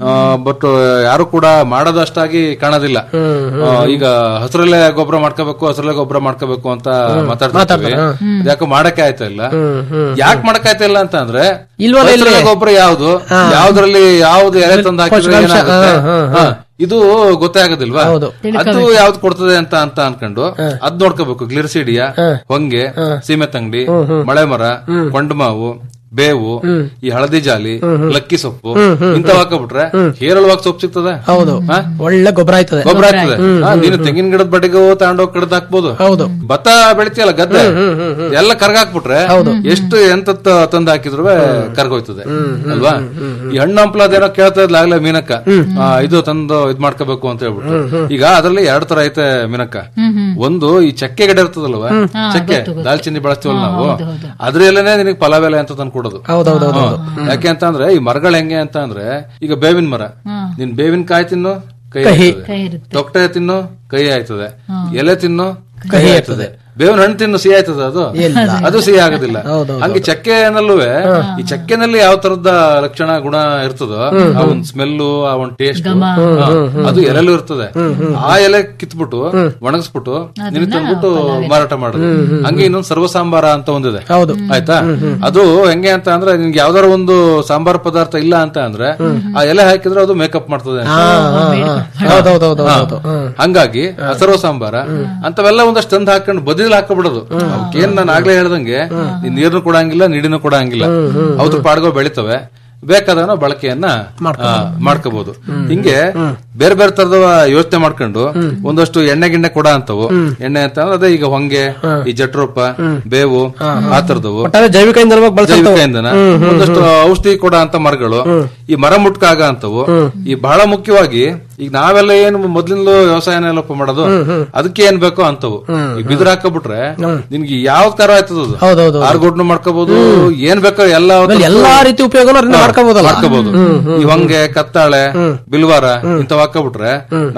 Speaker 15: ಬಟ್ ಯಾರು ಕೂಡ ಮಾಡೋದಷ್ಟಾಗಿ ಕಾಣೋದಿಲ್ಲ ಆ, ಈಗ ಹಸಿರಲ್ಲೇ ಗೊಬ್ಬರ ಮಾಡ್ಕೋಬೇಕು ಹಸಿರಲ್ಲೇ ಗೊಬ್ಬರ ಮಾಡ್ಕೋಬೇಕು ಅಂತ ಮಾತಾಡ್ತೀವಿ ಯಾಕೋ ಮಾಡಕ್ಕೆ ಆಯ್ತಾ ಇಲ್ಲ ಯಾಕೆ ಮಾಡಕ್ ಆಯ್ತಾ ಇಲ್ಲ ಅಂತ ಅಂದ್ರೆ
Speaker 13: ಇಲ್ವಲ್ಲ ಇಲ್ಲಿ?
Speaker 15: ಹಸಿರೆಲೆ ಗೊಬ್ಬರ ಯಾವ್ದು ಯಾವ್ದ್ರಲ್ಲಿ ಯಾವ್ದು ಎಲೆ ತಂದು ಹಾಕಿದ್ರೆ
Speaker 13: ಪೋಷಕಾಂಶ,
Speaker 15: ಏನಾಗುತ್ತೆ?
Speaker 13: ಹಾ, ಹಾ,
Speaker 15: ಹಾ. ಇದು ಗೊತ್ತೇ ಆಗೋದಿಲ್ವಾ ಅದು ಯಾವ್ದು ಕೊಡ್ತದೆ ಅಂತ ಅಂತ ಅನ್ಕೊಂಡು ಅದ್ ನೋಡ್ಕೋಬೇಕು ಗ್ಲಿರ್ಸಿಡಿಯಾ ಹೊಂಗೆ ಸೀಮೆ ತಂಗಡಿ ಮಳೆ ಮರ ಕೊಂಡಮಾವು ಬೇವು ಈ ಹಳದಿ ಜಾಲಿ ಲಕ್ಕಿ ಸೊಪ್ಪು ಇಂಥವ್ ಹಾಕಬಿಟ್ರೆ ಹೇರಳವಾಗಿ ಸೊಪ್ಪು ಸಿಗ್ತದೆ
Speaker 13: ಹೌದು
Speaker 15: ಹಾ?
Speaker 13: ಒಳ್ಳೆ ಗೊಬ್ಬರ ಆಯ್ತದೆ
Speaker 15: ಗೊಬ್ಬರ ಆಗ್ತದೆ ಹಾ, ನೀನು ತೆಂಗಿನ ಗಿಡದ ಬಡ್ಡಿಗೆ ತಗೊಂಡೋಗಿ ಕಡ್ದು ಹಾಕ್ಬೋದು
Speaker 13: ಹೌದು
Speaker 15: ಭತ್ತ ಬೆಳಿತೀಯಲ್ಲ ಗದ್ದೆ ಎಲ್ಲ ಕರ್ಗಾಕ್ಬಿಟ್ರೆ ಎಷ್ಟು ಎಂತ ತಂದು ಹಾಕಿದ್ರು ಕರ್ಗೋಯ್ತದೆ ಅಲ್ವಾ ಈ ಹಣ್ಣು ಹಂಪ್ಲ ಅದೇನೋ ಕೇಳ್ತಾ ಇದ್ಲ ಆಗ್ಲೇ ಮೀನಕ್ಕ ಆ, ಇದು ತಂದು ಇದ್ ಮಾಡ್ಕೋಬೇಕು ಅಂತ ಹೇಳ್ಬಿಟ್ಟು ಈಗ ಅದ್ರಲ್ಲಿ ಎರಡ್ ತರ ಐತೆ ಮೀನಕ್ಕ ಒಂದು ಈ ಚಕ್ಕೆ ಗಿಡ ಇರ್ತದಲ್ವ ಚಕ್ಕೆ ದಾಲ್ಚಿನ್ನಿ ಬಳಸ್ತೀವಲ್ಲ ನಾವು ಅದ್ರಲ್ಲೇನೆ ನಿನಗೆ ಫಲವೆಲೆ ಅಂತ ತಂದು ಕೊಡೋದು
Speaker 13: ಹೌದೌದೌದು
Speaker 15: ಹಾ. ಯಾಕೆ ಅಂತ ಅಂದ್ರೆ ಈ ಮರಗಳು ಹೆಂಗೆ ಅಂತ ಅಂದ್ರೆ ಈಗ ಬೇವಿನ ಮರ ನೀನ್ ಬೇವಿನ ಕಾಯಿ ತಿನ್ನು ಕೈ
Speaker 13: ಕಹಿ.
Speaker 15: ಆಯ್ತದೆ. ತೊಗಟೆ ತಿನ್ನು ಕಹಿ ಆಯ್ತದೆ ಎಲೆ ತಿನ್ನು ಕಹಿ ಆಯ್ತದೆ ಬೇವಿನ ಹಣ್ಣು ತಿನ್ನು ಸಿಹಿ ಆಯ್ತದ ಅದು ಅದು ಸಿಹಿ ಆಗೋದಿಲ್ಲ ಹಂಗೆ ಚಕ್ಕೆನಲ್ಲೂ ಈ ಚಕ್ಕೆನಲ್ಲಿ ಯಾವ ತರದ ಲಕ್ಷಣ ಗುಣ ಇರ್ತದೋ ಆ ಒಂದ್ ಸ್ಮೆಲ್ಲು ಆ ಒಂದ್ ಟೇಸ್ಟ್ ಅದು ಎಲೆಲೂ ಇರ್ತದೆ ಆ ಎಲೆ ಕಿತ್ಬಿಟ್ಟು ಒಣಗಿಸ್ಬಿಟ್ಟು ನಿನಗೆ ತಂದ್ಬಿಟ್ಟು ಮಾರಾಟ ಮಾಡೋದು ಹಂಗೆ ಇನ್ನೊಂದು ಸರ್ವ ಸಾಂಬಾರ ಅಂತ ಒಂದಿದೆ
Speaker 13: ಹೌದು
Speaker 15: ಆಯ್ತಾ ಅದು ಹೆಂಗೆ ಅಂತ ಅಂದ್ರೆ ನಿನ್ಗೆ ಯಾವ್ದಾರ ಒಂದು ಸಾಂಬಾರ್ ಪದಾರ್ಥ ಇಲ್ಲ ಅಂತ ಅಂದ್ರೆ ಆ ಎಲೆ ಹಾಕಿದ್ರೆ ಅದು ಮೇಕಪ್ ಮಾಡ್ತದೆ ಅಂತ.
Speaker 13: ಹೌದೌದೌದು
Speaker 15: ಹಾ. ಹಂಗಾಗಿ ಹಸರೋ ಸಾಂಬಾರ ಅಂತವೆಲ್ಲ ಒಂದಷ್ಟು ತಂದು ಹಾಕೊಂಡು ಬದಿಲ್ ಹಾಕಬಿಡೋದು ಅವಕ್ಕೇನ್ ನಾನು ಆಗ್ಲೇ ಹೇಳ್ದಂಗೆ ನೀನ್ ನೀರ್ನು ಕೊಡಂಗಿಲ್ಲ ನೀಡಿನೂ ಕೊಡಂಗಿಲ್ಲ ಅವ್ರ ಪಾಡ್ಗೋ ಬೆಳಿತವೆ ಬೇಕಾದವನ ಬಳಕೆಯನ್ನ ಆ, ಮಾಡ್ಕೋಬಹುದು ಹಿಂಗೆ ಬೇರೆ ಬೇರೆ ತರದ ಯೋಚನೆ ಮಾಡ್ಕೊಂಡು ಒಂದಷ್ಟು ಎಣ್ಣೆ ಗಿಣ್ಣೆ ಕೊಡ ಅಂತವು ಎಣ್ಣೆ ಅಂತ ಅಂದ್ರೆ ಅದೇ ಈಗ ಹೊಂಗೆ ಈ ಜಟ್ರೋಪ ಬೇವು ಆ ತರದವು
Speaker 13: ಒಟ್ಟಾರೆ ಜೈವಿಕ ಇಂಧನವಾಗಿ ಬಳಸಂತವು.
Speaker 15: ಜೈವಿಕ ಇಂಧನ ಒಂದಷ್ಟು ಔಷಧಿ ಕೊಡ ಅಂತ ಮರಗಳು ಈ ಮರ ಮುಟ್ಕಾಗ ಅಂತವು ಈ ಬಹಳ ಮುಖ್ಯವಾಗಿ ಈಗ ನಾವೆಲ್ಲ ಏನು ಮೊದ್ಲಿಂದಲೂ ವ್ಯವಸಾಯನ ಎಲ್ಲಪ್ಪ ಮಾಡೋದು ಅದಕ್ಕೆ ಏನ್ ಬೇಕೋ ಅಂತವು ಈ ಬಿದಿರು ಹಾಕಬಿಟ್ರೆ ನಿನ್ಗೆ ಯಾವ್ದ್ ಕಾರ ಆಯ್ತದ
Speaker 13: ಹೌದೌದು.
Speaker 15: ಆರ್ಗೊಡ್ನು ಮಾಡ್ಕೋಬಹುದು ಏನ್ ಬೇಕೋ ಎಲ್ಲ
Speaker 13: ಆಮೇಲೆ ಎಲ್ಲಾ ರೀತಿ ಉಪಯೋಗನೂ ಅದರಿಂದ ಮಾಡ್ಕೋಬಹುದಲ್ಲ
Speaker 15: ಮಾಡ್ಕೋಬಹುದು ಈ ಹೊಂಗೆ ಕತ್ತಾಳೆ ಬಿಲ್ವಾರ ಇಂಥವ್ ಹಾಕಬಿಟ್ರೆ